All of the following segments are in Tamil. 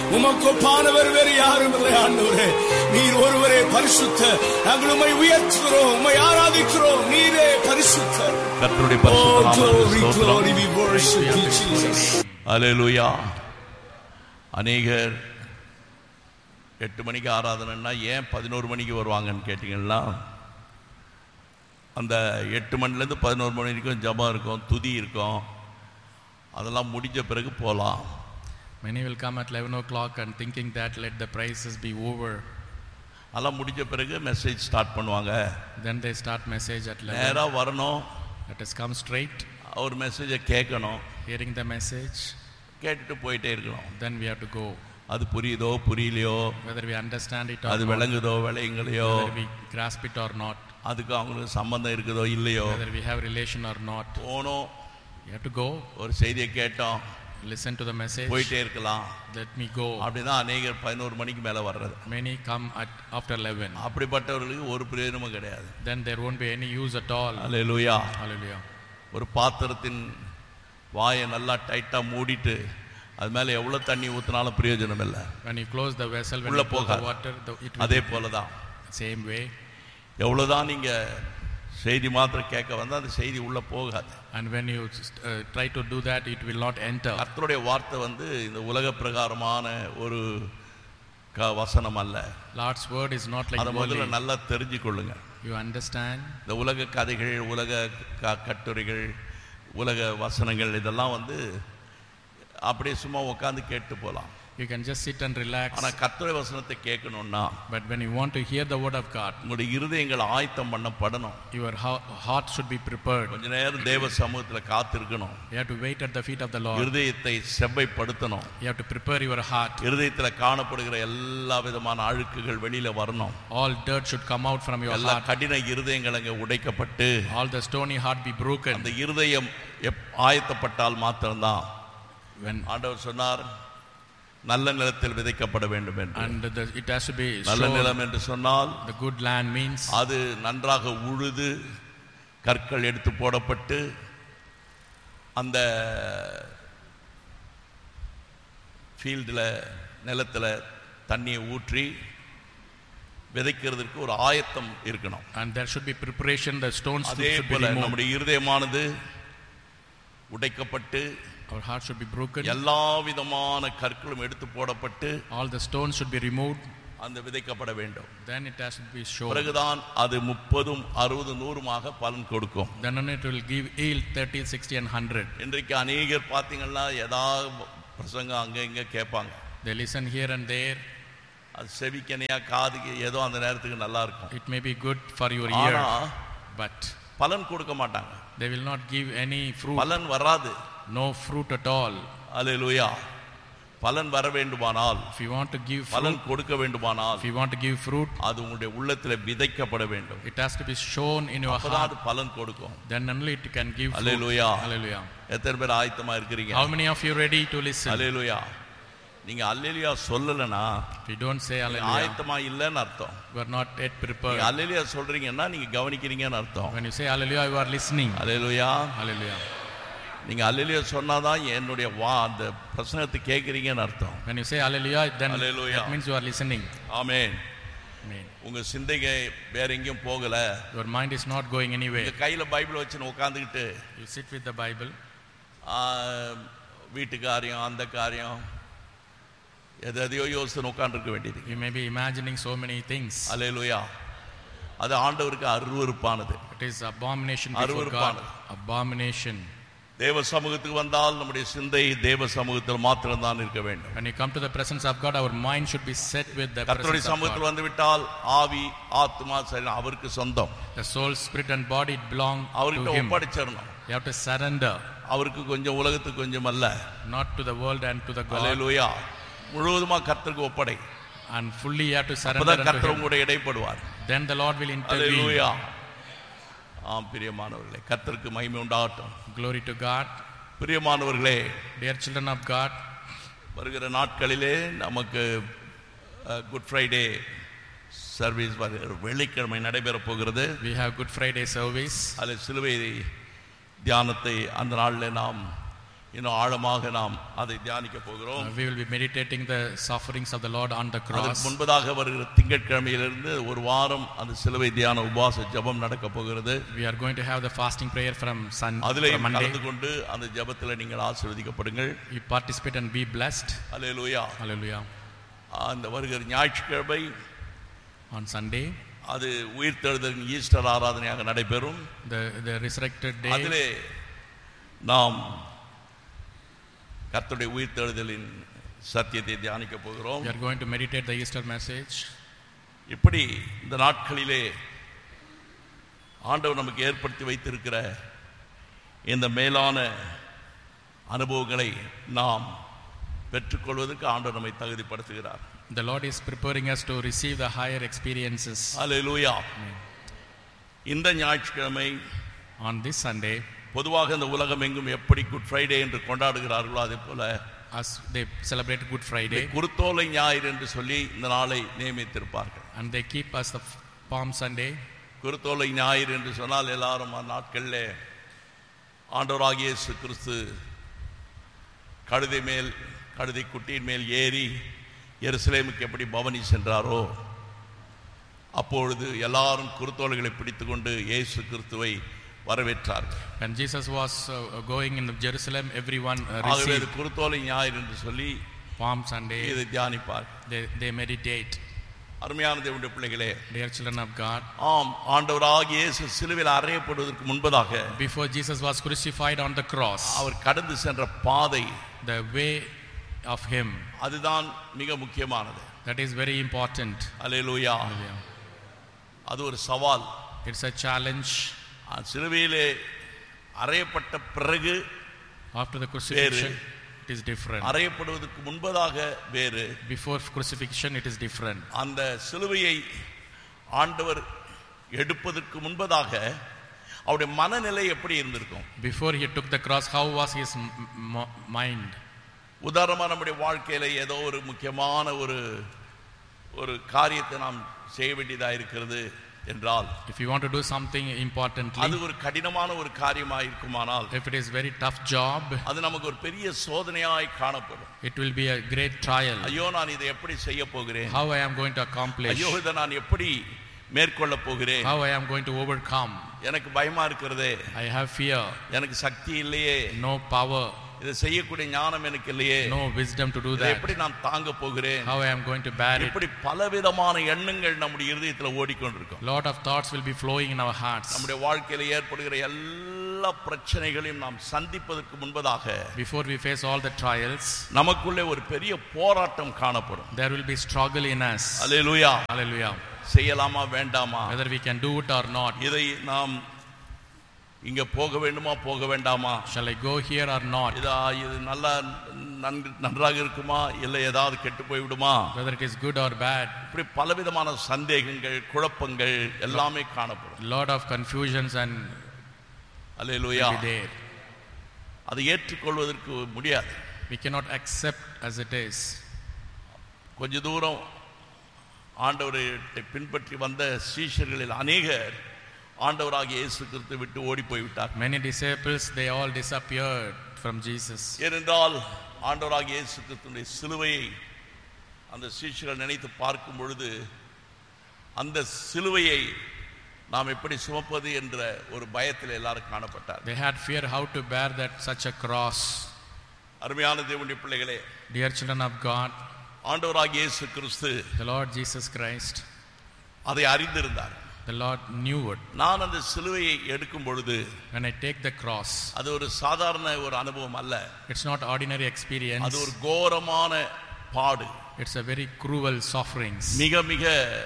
உமக்கு ஒப்பானவர் வேறு யாரும் இல்லை ஆண்டவரே நீர் ஒருவரே பரிசுத்த நாங்கள் உம்மை உயர்த்துகிறோம் உம்மை ஆராதிக்கிறோம் நீரே பரிசுத்தர் கர்த்தருடைய Oh, பரிசுத்த glory, நாமத்துக்கு glory, ஸ்தோத்திரம் we worship you, Jesus. அல்லேலூயா அநேகர் எட்டு மணிக்கு ஆராதனைன்னா ஏன் பதினோரு மணிக்கு வருவாங்கன்னு கேட்டிங்கன்னா அந்த எட்டு மணிலேருந்து பதினோரு மணி வரைக்கும் ஜபம் இருக்கும் துதி இருக்கும் அதெல்லாம் முடிஞ்ச பிறகு போகலாம் Many will come at 11 o'clock and thinking that let the prices be over. அதெல்லாம் முடிஞ்ச பிறகு மெசேஜ் ஸ்டார்ட் பண்ணுவாங்க Then they start message at 11. நேராக வரணும் Let us come straight, ஒரு மெசேஜை கேட்கணும் hearing the message. கேட்டுட்டு போயிட்டே இருக்கணும் Then we have to go. அது புரியுதோ புரியலையோ Whether we understand it or அது not, விளங்குதோ விளையுங்களையோ whether we grasp it or not, அதுக்கு அவங்களுக்கு சம்பந்தம் இருக்குதோ இல்லையோ whether we have relation or not. போனோம் We have to go, ஒரு செய்தியை கேட்டோம் listen to the message. போயிட்டே இருக்கலாம் Let me go. அப்படிதான் அநேகர் பதினோரு மணிக்கு மேல வர்றது Many come at after 11. அப்படிப்பட்டவர்களுக்கு ஒரு பிரயோஜனமும் கிடையாது Then there won't be any use at all. Hallelujah Hallelujah. ஒரு பாத்திரத்தின் வாயை நல்லா டைட்டா மூடிட்டு அது மேல எவ்வளவு தண்ணி ஊத்தினாலும் பிரயோஜனம் இல்லை When you close the vessel, when உள்ள you pour the போகாது. water, the, it will அதே போலதான் same way. எவ்வளவுதான் நீங்க செய்தி மாத்திரம் கேட்க வந்தா அந்த செய்தி உள்ள போகாது And when you uh, try to do that, it will not enter. கர்த்தருடைய வார்த்தை வந்து இந்த உலக பிரகாரமான ஒரு க- வசனம் அல்ல Lord's word is not like அதை முதல்ல worldly. நல்லா தெரிஞ்சு கொள்ளுங்க You understand? இந்த உலக கதைகள் உலக க- கட்டுரைகள் உலக வசனங்கள் இதெல்லாம் வந்து அப்படியே சும்மா உட்காந்து கேட்டு போகலாம் You can just sit and relax. ஆனா கர்த்தருடைய வசனத்தை கேட்கணும்னா But when you want to hear the word of God, உங்களுடைய இருதயங்கள் ஆயத்தம் பண்ணப்படணும் your ho- heart should be prepared. கொஞ்ச நேரம் தேவ சமூகத்துல காத்திருக்கணும் You have to wait at the feet of the Lord. இருதயத்தை செவ்வைப்படுத்தணும் You have to prepare your heart. இருதயத்துல காணப்படுகிற எல்லா விதமான அழுக்குகள் வெளியில வரணும் All dirt should come out from your எல்லா heart. கடின இருதயங்கள் அங்க உடைக்கப்பட்டு All the stony heart be broken. அந்த இருதயம் எப்- ஆயத்தப்பட்டால் மாத்திரம்தான் When ஆண்டவர் சொன்னார் நல்ல நிலத்தில் விதைக்கப்பட வேண்டும் என்று and the, it has to be நல்ல sown. நிலம் என்று சொன்னால் The good land means அது நன்றாக உழுது கற்கள் எடுத்து போடப்பட்டு அந்த ஃபீல்டில் நிலத்தில் தண்ணியை ஊற்றி விதைக்கிறதுக்கு ஒரு ஆயத்தம் இருக்கணும் and there should be preparation. The stones அதே should be போல removed. நம்முடைய இருதயமானது உடைக்கப்பட்டு Our heart should be broken. எல்லா விதமான கற்களும் எடுத்து போடப்பட்டு All the stones should be removed. அந்த விதைக்கப்பட வேண்டும் Then it has to be shown. பிறகுதான் அது முப்பதும் அறுபது நூறுமாக பலன் கொடுக்கும் Then only it will give yield 30, 60 and 100. இன்றைக்கு அநேகர் பார்த்தீங்கன்னா ஏதாவது பிரசங்கம் அங்கே இங்கே கேட்பாங்க They listen here and there. அது செவிக்கனையா காதுக்கு ஏதோ அந்த நேரத்துக்கு நல்லா இருக்கும் It may be good for your ஆனா ear, but பலன் கொடுக்க மாட்டாங்க they will not give any fruit. பலன் வராது No fruit at all. அல்லேலூயா பலன் வர வேண்டுமானால் If you want to give fruit, பலன் கொடுக்க வேண்டுமானால் if you want to give fruit, அது உங்களுடைய உள்ளத்தில் விதைக்கப்பட வேண்டும் it has to be shown in your அப்பதான் heart. அது பலன் கொடுக்கும் Then only it can give fruit. Hallelujah Hallelujah. எத்தனை பேர் ஆயத்தமா இருக்கிறீங்க How many of you ready to listen? அல்லேலூயா நீங்க அல்லேலூயா சொல்லலைன்னா If you don't say hallelujah, ஆயத்தமா இல்லைன்னு அர்த்தம் you are not yet நீங்க prepared. அல்லேலூயா சொல்றீங்கன்னா நீங்க கவனிக்கிறீங்கன்னு அர்த்தம் When you say hallelujah, you are listening. Hallelujah Hallelujah. நீங்க அல்லேலூயா சொன்னாதான் என்னுடைய வா அந்த பிரசங்கத்தை கேட்குறீங்கன்னு அர்த்தம் When you say hallelujah, then Hallelujah. that means you are listening. Amen Amen. உங்க சிந்தைகை வேற எங்கேயும் போகல Your mind is not going உங்க anywhere. கையில பைபிள் வச்சுன்னு உட்காந்துக்கிட்டு You sit with the Bible. ஆ, வீட்டு காரியம் அந்த காரியம் எது எதையோ யோசித்து உட்காந்துருக்க வேண்டியது You may be imagining so many things. அல்லேலூயா அது ஆண்டவருக்கு அருவருப்பானது It is abomination before God. அருவருப்பானது. Abomination. தேவ சமூகத்துக்கு வந்தால் நம்முடைய சிந்தை தேவ சமூகத்தில் மாத்திரம்தான் இருக்க வேண்டும் When you come to the presence of God, our mind should be set with the கர்த்தருடைய presence of சமூகத்தில் God. வந்து விட்டால் ஆவி ஆத்மா சரி அவருக்கு சொந்தம் The soul, spirit, and body belong அவர்கிட்ட to Him. ஒப்படைச்சிடணும் You have to surrender, அவருக்கு கொஞ்சம் உலகத்துக்கு கொஞ்சம் அல்ல not to the world and to the God, அல்லேலூயா முழுவதுமா கர்த்தருக்கு ஒப்படை and fully you have to surrender அப்பதான் unto கர்த்தர் Him. உங்களுடைய இடைப்படுவார் Then the Lord will intervene. அல்லேலூயா ஆம் பிரியமானவர்களே கர்த்தருக்கு மகிமை உண்டாகட்டும் Glory to God. பிரியமானவர்களே Dear children of God, வருகிற நாட்களிலே நமக்கு குட் ஃப்ரைடே சர்வீஸ் வருகிற வெள்ளிக்கிழமை நடைபெறப் போகிறது we have Good Friday service. அதில் சிலுவை தியானத்தை அந்த நாளில் நாம் இன்னும் ஆழமாக நாம் அதை தியானிக்க Uh, போகிறோம் we will be meditating the sufferings of the Lord on the அதற்கு cross. முன்பதாக வருகிற திங்கட்கிழமையிலிருந்து ஒரு வாரம் அந்த சிலுவை தியான உபவாச ஜெபம் நடக்க போகிறது We are going to have the fasting prayer from Sun from அதிலேயும் Monday. கலந்து கொண்டு அந்த ஜெபத்தில் நீங்கள் ஆசீர்வதிக்கப்படுங்கள் You participate and be blessed. Hallelujah Hallelujah. அந்த வருகிற ஞாயிற்றுக்கிழமை On Sunday, அது உயிர்த்தெழுதலின் ஈஸ்டர் ஆராதனையாக நடைபெறும் the, the resurrected day, அதிலே நாம் கர்த்தருடைய உயிர்த்தெழுதலின் சத்தியத்தை தியானிக்க போகிறோம் we are going to meditate the Easter message. இப்படி இந்த நாட்களிலே ஆண்டவர் நமக்கு ஏற்படுத்தி வைத்திருக்கிற இந்த மேலான அனுபவங்களை நாம் பெற்றுக்கொள்வதற்கு ஆண்டவர் நம்மை தகுதிப்படுத்துகிறார் The Lord is preparing us to receive the higher experiences. அல்லேலூயா இந்த ஞாயிற்றுக்கிழமை On this Sunday, பொதுவாக இந்த உலகம் எங்கும் எப்படி குட் ஃப்ரைடே என்று கொண்டாடுகிறார்களோ அதே போல as they celebrate Good இந்த Friday, குருத்தோலை ஞாயிறு என்று சொல்லி இந்த நாளை நியமித்திருப்பார்கள் and they keep us the Palm Sunday. குருத்தோலை ஞாயிறு என்று சொன்னால் எல்லாரும் அந்நாட்களில் ஆண்டவராகிய இயேசு கிறிஸ்து கழுதை மேல் கழுதை குட்டியின் மேல் ஏறி எருசலேமுக்கு எப்படி பவனி சென்றாரோ அப்பொழுது எல்லாரும் குருத்தோலைகளை பிடித்துக்கொண்டு இயேசு கிறிஸ்துவை வரவேற்றார்கள் When Jesus was uh, going in Jerusalem, everyone uh, ஆகவே இது received குருத்தோலை ஞாயிறு என்று சொல்லி Palm Sunday. இதை தியானிப்பார்கள் They, they meditate. அருமையான தேவனுடைய பிள்ளைகளே Dear children of God, ஆம் ஆண்டவராகிய இயேசு சிலுவையில் அறையப்படுவதற்கு முன்பதாக before Jesus was crucified on the cross, அவர் கடந்து சென்ற பாதை the way of Him, அதுதான் மிக முக்கியமானது that is very important. Hallelujah Hallelujah. அது ஒரு சவால் It's a challenge. ஆ, சிலுவையிலே அறையப்பட்ட பிறகு After the crucifixion, it is different. அறையப்படுவதற்கு முன்பதாக வேறு Before crucifixion, it is different. அந்த சிலுவையை ஆண்டவர் எடுப்பதற்கு முன்பதாக அவருடைய மனநிலை எப்படி இருந்திருக்கும் Before he took the cross, how was his m- m- mind? உதாரணமா நம்முடைய வாழ்க்கையில ஏதோ ஒரு முக்கியமான ஒரு ஒரு காரியத்தை நாம் செய்ய வேண்டியதா இருக்கிறது என்றால் If you want to do something importantly, அது ஒரு கடினமான ஒரு காரியமாக இருக்குமானால் if it is very tough job, அது நமக்கு ஒரு பெரிய சோதனையாய் காணப்படும் it will be a great trial. ஐயோ நான் இதை எப்படி செய்ய போகிறேன் How I am going to accomplish, ஐயோ இதை நான் எப்படி மேற்கொள்ள போகிறேன் how I am going to overcome. எனக்கு பயமா இருக்கிறதே I have fear, எனக்கு சக்தி இல்லையே no power, இதை செய்யக்கூடிய ஞானம் எனக்கு இல்லையே no wisdom to do இதை that. எப்படி நான் தாங்க போகிறேன் How I am going to bear it. இப்படி பலவிதமான எண்ணங்கள் நம்முடைய இருதயத்துல ஓடிக்கொண்டிருக்கும் Lot of thoughts will be flowing in our hearts. நம்முடைய வாழ்க்கையில ஏற்படுகிற எல்லா பிரச்சனைகளையும் நாம் சந்திப்பதற்கு முன்பதாக Before we face all the trials, நமக்குள்ளே ஒரு பெரிய போராட்டம் காணப்படும் there will be struggle in us. Hallelujah Hallelujah. செய்யலாமா வேண்டாமா Whether we can do it or not. இதை நாம் இங்க போக வேண்டுமா போக வேண்டாமா Shall I go here or not? இதா இது நல்லா நன்கு நன்றாக இருக்குமா இல்லை ஏதாவது கெட்டு போய் விடுமா Whether it is good or bad. இப்படி பலவிதமான சந்தேகங்கள் குழப்பங்கள் எல்லாமே காணப்படும் Lot of confusions and hallelujah will be there. அதை ஏற்றுக்கொள்வதற்கு முடியாது We cannot accept as it is. கொஞ்ச தூரம் ஆண்டவரை பின்பற்றி வந்த சீஷர்களில் அநேகர் ஆண்டவராகிய இயேசு கிறிஸ்து விட்டு ஓடி போய்விட்டார் Many disciples, they all disappeared from Jesus. ஏனென்றால் ஆண்டவராகிய இயேசு கிறிஸ்துடைய சிலுவையை அந்த சீஷர்கள் நினைத்து பார்க்கும் பொழுது அந்த சிலுவையை நாம் எப்படி சுமப்பது என்ற ஒரு பயத்தில் எல்லாரும் காணப்பட்டார் They had fear how to bear that such a cross. அருமையான தேவனுடைய பிள்ளைகளே Dear children of God, ஆண்டவராகிய இயேசு கிறிஸ்து the Lord Jesus Christ, அதை அறிந்திருந்தார் the Lord knew it. நான் அந்த சிலுவையை எடுக்கும் பொழுது When I take the cross, அது ஒரு சாதாரண ஒரு அனுபவம் அல்ல it's not ordinary experience. அது ஒரு கோரமான பாடு It's a very cruel sufferings. மிக மிக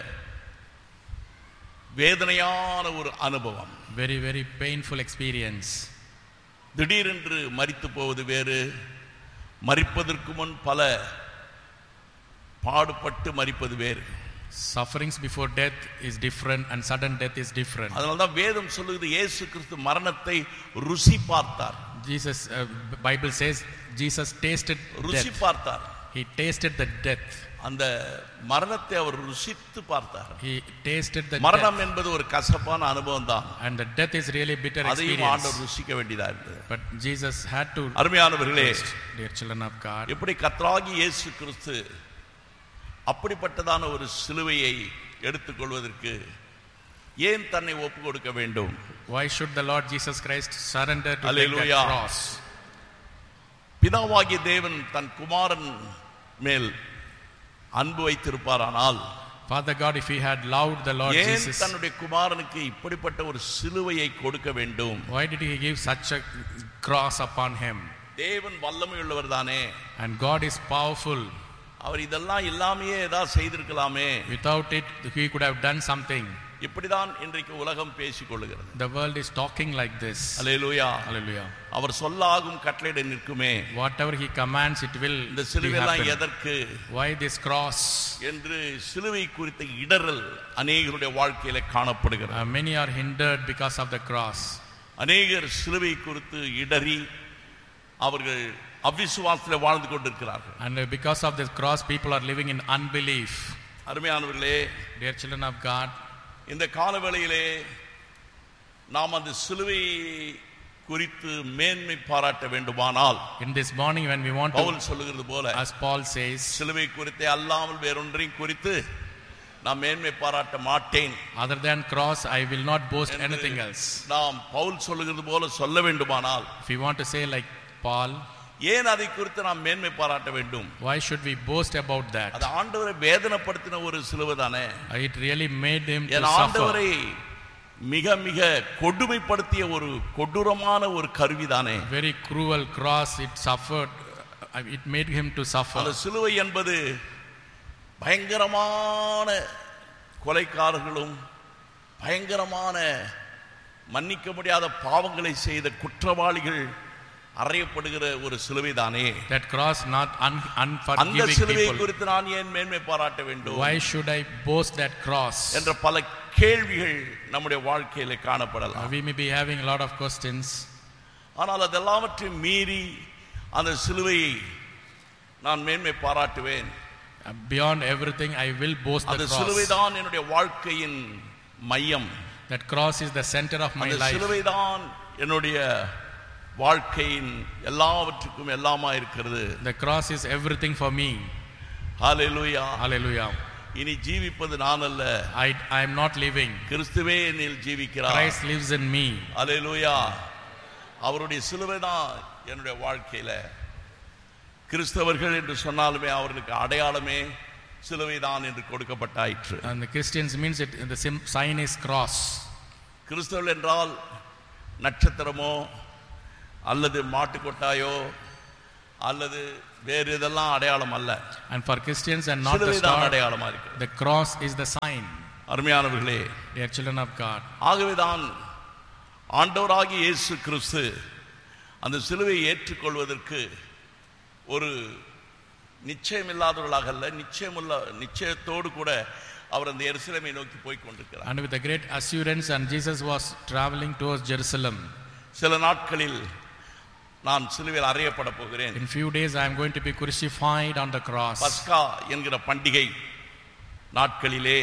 வேதனையான ஒரு அனுபவம் Very, very painful experience. திடீரென்று மரித்து போவது வேறு மரிப்பதற்கு முன் பல பாடுபட்டு மரிப்பது வேறு Sufferings before death is different and sudden death is different. அதனால்தான் வேதம் சொல்லுகிறது இயேசு கிறிஸ்து மரணத்தை ருசி பார்த்தார் Jesus, uh, Bible says, Jesus tasted ருசி death. பார்த்தார் He tasted the death. அந்த மரணத்தை அவர் ருசித்து பார்த்தார் He tasted the மரணம் death. என்பது ஒரு கசப்பான அனுபவம் தான் And the death is really bitter அதையும் experience. ஆண்டவர் ருசிக்க வேண்டியதா இருந்தது But Jesus had to அருமையானவர்களே taste, dear children of God. எப்படி கத்ராகி இயேசு கிறிஸ்து அப்படிப்பட்டதான ஒரு சிலுவையை எடுத்துக்கொள்வதற்கு ஏன் தன்னை ஒப்பு கொடுக்க வேண்டும் Why should the Lord Jesus Christ surrender to take Hallelujah. that cross? பிதாவாகிய தேவன் தன் குமாரன் மேல் அன்பு வைத்திருப்பாரானால் Father God, if He had loved the Lord ஏன் Jesus, தன்னுடைய குமாரனுக்கு இப்படிப்பட்ட ஒரு சிலுவையை கொடுக்க வேண்டும் why did He give such a cross upon Him? தேவன் வல்லமை உள்ளவர் தானே And God is powerful. அவர் இதெல்லாம் இல்லாமையே ஏதாவது செய்திருக்கலாமே Without it, He could have done something. இப்படிதான் இன்றைக்கு உலகம் பேசிக் கொள்ளுகிறது The world is talking like this. Hallelujah Hallelujah. அவர் சொல்லாகும் கட்டளையிட நிற்குமே Whatever He commands, it will இந்த be சிலுவைலாம் happen. எதற்கு Why this cross? என்று சிலுவை குறித்த இடரல் அநேகருடைய வாழ்க்கையில காணப்படுகிறது Uh, many are hindered because of the cross. அநேகர் சிலுவை குறித்து இடறி அவர்கள் அவிசுவாசத்தில் வாழ்ந்து கொண்டிருக்கிறார்கள் And uh, because of this cross, people are living in unbelief. அருமையானவர்களே Dear children of God, இந்த காலவேளையிலே நாம் அந்த சிலுவை குறித்து மேன்மை பாராட்ட வேண்டுமானால் in this morning when we want to, Pavul சொல்லுகிறது போல as Paul says, சிலுவை குறித்தே அல்லாமல் வேறொன்றையும் குறித்து நான் மேன்மை பாராட்ட மாட்டேன் other than cross, I will not boast என்று anything else. நாம் பவுல் சொல்லுகிறது போல சொல்ல வேண்டுமானால் If we want to say like Paul, ஏன் அதை குறித்து நாம் மேன்மை பாராட்ட வேண்டும் why should we boast about that? அது ஆண்டவரை வேதனைப்படுத்தின ஒரு சிலுவை தானே It really made him to N suffer. ஆண்டவரை மிக மிக கொடுமைப்படுத்திய ஒரு கொடூரமான ஒரு கருவி தானே Very cruel cross, it suffered, uh, it made him to suffer. அந்த சிலுவை என்பது பயங்கரமான கொலைக்காரர்களும் பயங்கரமான மன்னிக்க முடியாத பாவங்களை செய்த குற்றவாளிகள் அறையப்படுகிற ஒரு சிலுவை தானே That cross not un- அந்த unforgiving சிலுவை people. குறித்து நான் ஏன் மேன்மை பாராட்ட வேண்டும் Why should I boast that cross? என்ற பல கேள்விகள் நம்முடைய வாழ்க்கையில Uh, காணப்படலாம் We may be having a lot of questions, ஆனால் அதெல்லாவற்றையும் மீறி அந்த சிலுவையை நான் மேன்மை பாராட்டுவேன் Uh, beyond everything, I will boast அந்த the சிலுவை cross. தான் என்னுடைய வாழ்க்கையின் மையம் That cross is the center of my அந்த life. சிலுவை தான் என்னுடைய வாழ்க்கையின் எல்லாவற்றுக்கும் எல்லாமா இருக்கிறது The cross is everything for me. Hallelujah Hallelujah. இனி ஜீவிப்பது நான் அல்ல I, I am not living. கிறிஸ்துவே என்னில் ஜீவிக்கிறார் Christ lives in me. ஹalleluya அவருடைய சிலுவை தான் என்னுடைய வாழ்க்கையில கிறிஸ்தவர்கள் என்று சொன்னாலுமே அவர்களுக்கு அடையாளமே சிலுவை தான் என்று கொடுக்கப்பட்டாயிற்று And the Christians means it, the sim- sign is cross. கிறிஸ்தவர்கள் என்றால் நட்சத்திரமோ அல்லது மாட்டுக்கொட்டாயோ அல்லது வேறு இதெல்லாம் அடையாளம் அல்ல And for Christians and not the சிலுவை தான் star, அடையாளமா இருக்கு the cross is the sign. அருமையானவர்களே Dear children of God. ஆகவேதான் ஆண்டவராகிய இயேசு கிறிஸ்து அந்த சிலுவையை ஏற்றுக்கொள்வதற்கு ஒரு நிச்சயமில்லாதவர்களாக அல்ல நிச்சயமுள்ள நிச்சயத்தோடு கூட அவர் அந்த எருசலேமை நோக்கி போய் கொண்டிருக்கிறார் And with a great assurance, and Jesus was traveling towards Jerusalem. சில நாட்களில் நான் சிலுவையில் அறையப்பட போகிறேன் In few days, I am going to be crucified on the cross. பஸ்கா என்கிற பண்டிகை நாட்களிலே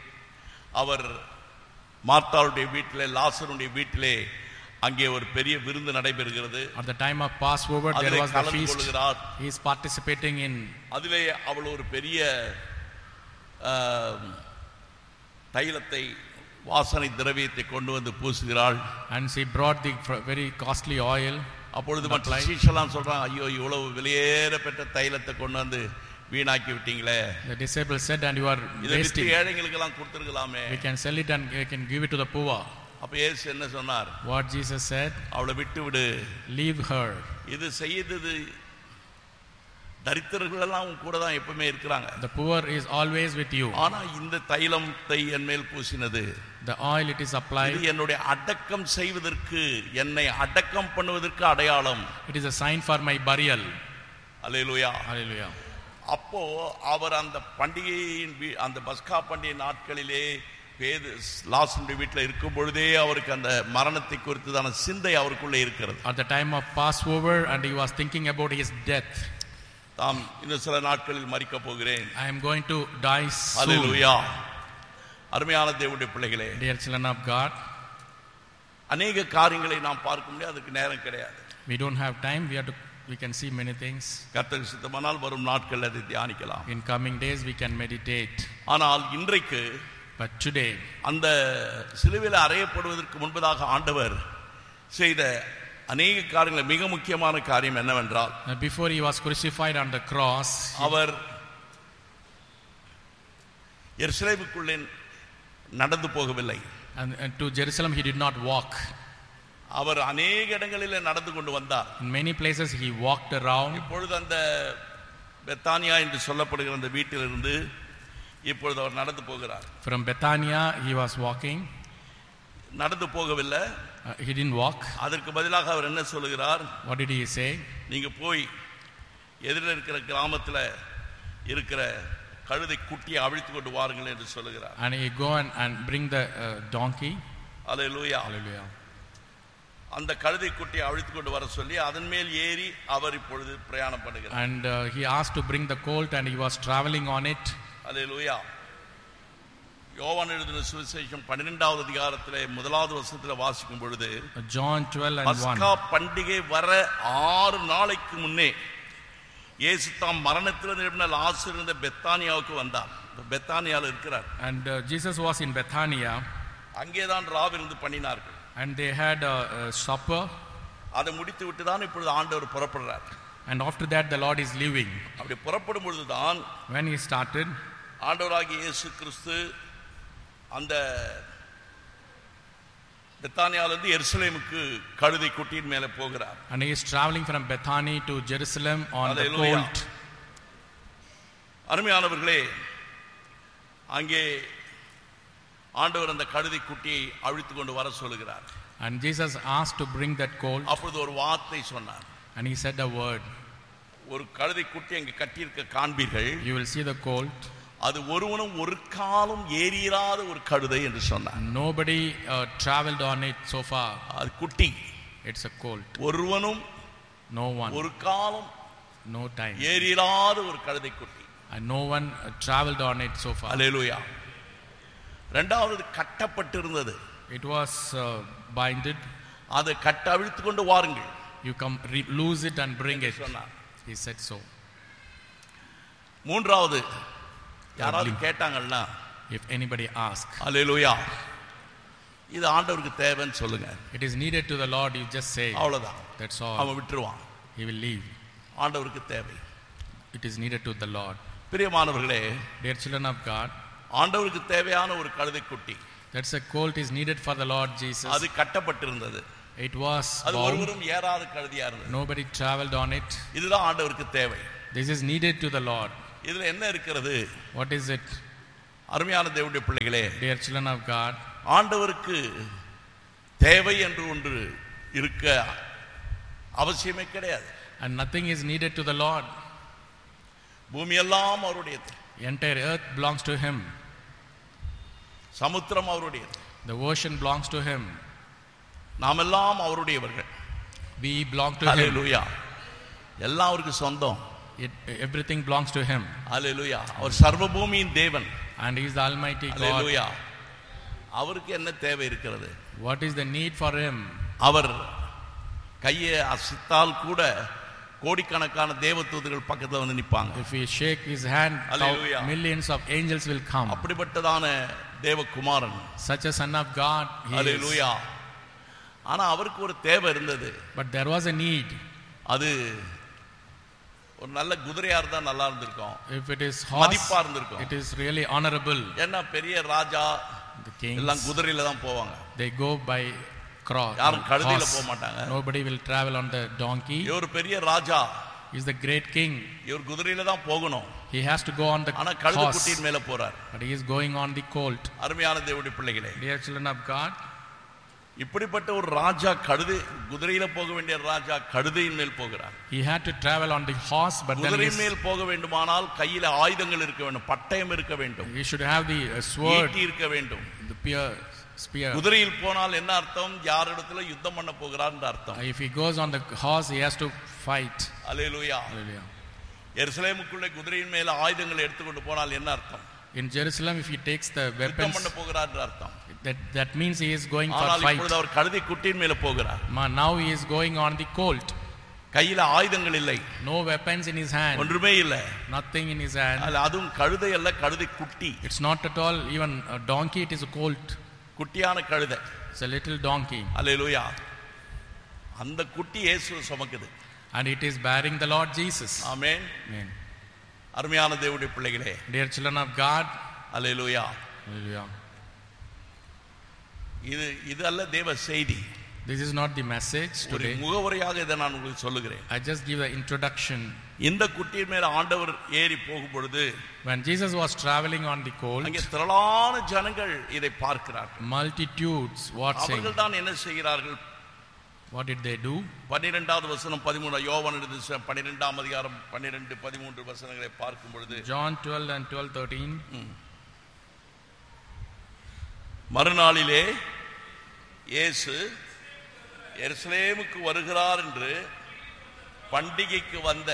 அவர் மார்த்தாளுடைய வீட்டிலே லாசருடைய வீட்டிலே அங்கே ஒரு பெரிய விருந்து நடைபெறுகிறது At the time of Passover, there அதிலே was the கலந்து feast. கொள்கிறார் He is participating in. அதிலே அவள் ஒரு பெரிய ஆம், தைலத்தை வாசனை திரவியத்தை கொண்டு வந்து பூசுகிறாள் And she brought the fr- very costly oil. அப்பொழுது Not மற்ற like- சீஷெல்லாம் சொல்றாங்க ஐயோ இவ்வளவு வெளியேற பெற்ற தைலத்தை கொண்டு வந்து வீணாக்கி விட்டீங்களே The disciples said, And you are இதை விட்டு wasting. ஏழைங்களுக்கெல்லாம் கொடுத்துருக்கலாமே We can sell it and we can give it to the poor. அப்ப இயேசு என்ன சொன்னார் What Jesus said, அவளை விட்டு விடு leave her. இது செய்தது தரித்திரர்கள் எல்லாம் உன் கூட தான் எப்பவுமே இருக்கிறாங்க The poor is always with you. ஆனா இந்த தைலத்தை என் மேல் பூசினது The oil it is இது applied, என்னுடைய அடக்கம் செய்வதற்கு என்னை அடக்கம் பண்ணுவதற்கு அடையாளம் it is a sign for my burial. Hallelujah Hallelujah. அப்போ அவர் அந்த பண்டிகையின் வீ- அந்த பஸ்கா பண்டிகை நாட்களிலே பேது லாசனுடைய வீட்டில் இருக்கும் பொழுதே அவருக்கு அந்த மரணத்தை குறித்ததான சிந்தை அவருக்குள்ளே இருக்கிறது At the time of Passover, and he was thinking about his death. தாம் இன்னும் சில நாட்களில் மறிக்க போகிறேன் I am going to die soon. அல்லேலூயா அருமையான தேவனுடைய பிள்ளைகளே Dear children of God, அநேக காரியங்களை நாம் பார்க்க முடியாது அதுக்கு நேரம் கிடையாது we don't have time. We have to. We can see many things. கர்த்தருக்கு சித்தமானால் வரும் நாட்கள் அதை தியானிக்கலாம் In coming days, we can meditate. ஆனால் இன்றைக்கு But today, அந்த சிலுவையில் அறையப்படுவதற்கு முன்பதாக ஆண்டவர் செய்த அநேக காரியங்கள் மிக முக்கியமான காரியம் என்னவென்றால் uh, before he was crucified on the cross, அவர் எருசலேமுக்குள்ளே நடந்து போகவில்லை and, and to Jerusalem, he did not walk. அவர் அநேக இடங்களில் நடந்து கொண்டு வந்தார் In many places, he walked around. இப்பொழுது அந்த பெத்தானியா என்று சொல்லப்படுகிற அந்த வீட்டிலிருந்து இப்பொழுது அவர் நடந்து போகிறார் From Bethania, he was walking. நடந்து போகவில்லை Uh, he didn't walk. அதற்கு பதிலாக அவர் என்ன சொல்லுகிறார் What did he say? நீங்க போய் எதிரில் இருக்கிற கிராமத்தில் இருக்கிற கழுதை குட்டியை அவிழ்த்து கொண்டு வாருங்கள் என்று சொல்லுகிறார் And he go and, and bring the uh, donkey. Hallelujah Hallelujah. அந்த கழுதை குட்டியை அவிழ்த்து கொண்டு வர சொல்லி அதன் மேல் ஏறி அவர் இப்பொழுது பிரயாணம் பண்ணுகிறார் And uh, he asked to bring the colt, and he was traveling on it. அல்லேலூயா யோவான் எழுதின சுவிசேஷம் பன்னிரெண்டாவது அதிகாரத்திலே முதலாவது வருஷத்தில் வாசிக்கும் பொழுது Uh, John 12 and 1. பஸ்கா பண்டிகை வர ஆறு நாளைக்கு முன்னே இயேசு தாம் மரணத்தில் நிரம்பின லாசர் இருந்த பெத்தானியாவுக்கு வந்தார் இப்ப பெத்தானியாவில் இருக்கிறார் And uh, Jesus was in Bethania, அங்கேதான் ராவிருந்து பண்ணினார்கள் and they had a, a supper. அதை முடித்து விட்டு தான் இப்பொழுது ஆண்டவர் புறப்படுறார் And after that, the Lord is leaving. அப்படி புறப்படும் பொழுதுதான் When he started, ஆண்டவராகிய இயேசு கிறிஸ்து அந்த பெத்தானியாவிலிருந்து எருசலேமுக்கு கழுதை குட்டியின் மேலே போகிறார் and he is traveling from Bethany to Jerusalem on the Hallelujah. colt. அருமையானவர்களே அங்கே ஆண்டவர் அந்த கழுதை குட்டியை அழித்து கொண்டு வர சொல்லுகிறார் And Jesus asked to bring that colt, அப்பொழுது ஒரு வார்த்தை சொன்னார் and he said a word. ஒரு கழுதை குட்டி அங்கே கட்டியிருக்க காண்பீர்கள் You will see the colt. அது ஒருவனும் ஒரு காலம் ஏறியிராத ஒரு கழுதை என்று சொன்னார் Nobody uh, traveled on it so far. அது குட்டி It's a colt. ஒருவனும் No one, ஒரு காலம் no time. ஏறியிராத ஒரு கழுதை குட்டி And no one uh, traveled on it so far. Hallelujah ரெண்டாவது கட்டப்பட்டிருந்தது It was uh, binded. அதை கட்ட அவிழ்த்து கொண்டு வாருங்கள் You come re- lose it and bring it. சொன்னார் He said so. மூன்றாவது யாராவது கேட்டாங்கன்னா If anybody asks, அலேலுயா இது ஆண்டவருக்கு தேவைன்னு சொல்லுங்க it is needed to the Lord, you just say. அவ்வளவுதான் That's all. அவன் விட்டுருவான் He will leave. ஆண்டவருக்கு தேவை It is needed to the Lord. பிரியமானவர்களே Dear children of God, ஆண்டவருக்கு தேவையான ஒரு கழுதை குட்டி that's a colt is needed for the Lord Jesus. அது கட்டப்பட்டிருந்தது It was அது bound. ஒருவரும் ஏறாத கழுதியா இருந்தது Nobody traveled on it. இதுதான் ஆண்டவருக்கு தேவை This is needed to the Lord. இதுல என்ன இருக்கிறது What is it, அருமையான தேவனுடைய பிள்ளைகளே dear children of God? ஆண்டவருக்கு தேவை என்று ஒன்று இருக்க அவசியமே கிடையாது And nothing is needed to the Lord. பூமியெல்லாம் அவருடையது Entire earth belongs to Him. சமுத்திரம் அவருடையது The ocean belongs to Him. நாம் எல்லாம் அவருடையவர்கள் We belong to Him. அல்லேலூயா எல்லாம் அவருக்கு சொந்தம் It, everything belongs to Him. அல்லேலூயா அவர் சர்வ பூமியின் தேவன் And He is the Almighty God. அல்லேலூயா அவருக்கு என்ன தேவை இருக்கிறது What is the need for Him? அவர் கையை அசைத்தால் கூட கோடிக்கணக்கான தேவதூதர்கள் பக்கத்துல வந்து நிப்பாங்க If we shake His hand, thou- Hallelujah. millions of angels will come. அப்படிப்பட்டதான தேவகுமாரன் Such a Son of God He is. அல்லேலூயா ஆனா அவருக்கு ஒரு தேவை இருந்தது But there was a need. அது ஒரு நல்ல குதிரையா இருந்தா நல்லா இருந்திருக்கும் If it is horse, மதிப்பா இருந்திருக்கும் it is really honorable. ஏன்னா பெரிய ராஜா The எல்லாம் kings, குதிரையில தான் போவாங்க they go by cross. யாரும் கழுதையில horse. போக மாட்டாங்க Nobody will travel on the donkey. இவர் பெரிய ராஜா He's the great king. இவர் குதிரையில தான் போகணும் He has to go on the ஆனா கழுதை horse. குட்டியின் மேல போறார் But he is going on the colt. அருமையான தேவனுடைய பிள்ளைகளே Dear children of God, இப்படிப்பட்ட ஒரு ராஜா கழுதை குதிரையில போக வேண்டிய ராஜா கழுதையின் மேல் போகிறார் he had to travel on the horse, but then குதிரையின் he's- மேல் போக வேண்டுமானால் கையில ஆயுதங்கள் இருக்க வேண்டும் பட்டயம் இருக்க வேண்டும் he should have the uh, sword, ஈட்டி இருக்க வேண்டும் the spear. spear. குதிரையில் போனால் என்ன அர்த்தம் யாரிடத்துல யுத்தம் பண்ண போகிறார் அர்த்தம் Uh, If he goes on the horse, he has to fight. Alleluia Hallelujah. எருசலேமுக்குள்ளே குதிரையின் மேல ஆயுதங்களை எடுத்துக்கொண்டு போனால் என்ன அர்த்தம் In Jerusalem, if he takes the யுத்தம் weapons, பண்ண போகிறார் என்று அர்த்தம் that, that means he is going for ஆனால் fight. இப்பொழுது அவர் கழுதை குட்டியின் மேல போகிறார் Ma- Now he is going on the colt. கையில ஆயுதங்கள் இல்லை No weapons in his hand. ஒன்றுமே இல்லை Nothing in his hand. அதுல அதுவும் கழுதை அல்ல கழுதை குட்டி It's not at all even a donkey, it is a colt. குட்டியான கழுதை It's a little donkey. அல்லேலூயா அந்த குட்டி இயேசு சுமக்குது And it is bearing the Lord Jesus. Amen Amen. அருமையான தேவனுடைய பிள்ளைகளே Dear children of God, hallelujah hallelujah. இது இது அல்ல தேவ செய்தி This is not the message ஒரு today. முகவரியாக இதை நான் உங்களுக்கு சொல்லுகிறேன் I just give the introduction. இந்த குட்டியின் மேல ஆண்டவர் ஏறி போகும் பொழுது When Jesus was traveling on the colt, அங்கே திரளான ஜனங்கள் இதை பார்க்கிறார்கள் multitudes watching. அவர்கள் தான் என்ன செய்கிறார்கள் What did they do? பன்னிரெண்டாவது வசனம் பதிமூணு யோவான் எழுதின பன்னிரெண்டாம் அதிகாரம் பன்னிரெண்டு பதிமூன்று வசனங்களை பார்க்கும் பொழுது John 12 and 12, 13. மறுநாளிலே இயேசு எருசலேமுக்கு வருகிறார் என்று பண்டிகைக்கு வந்த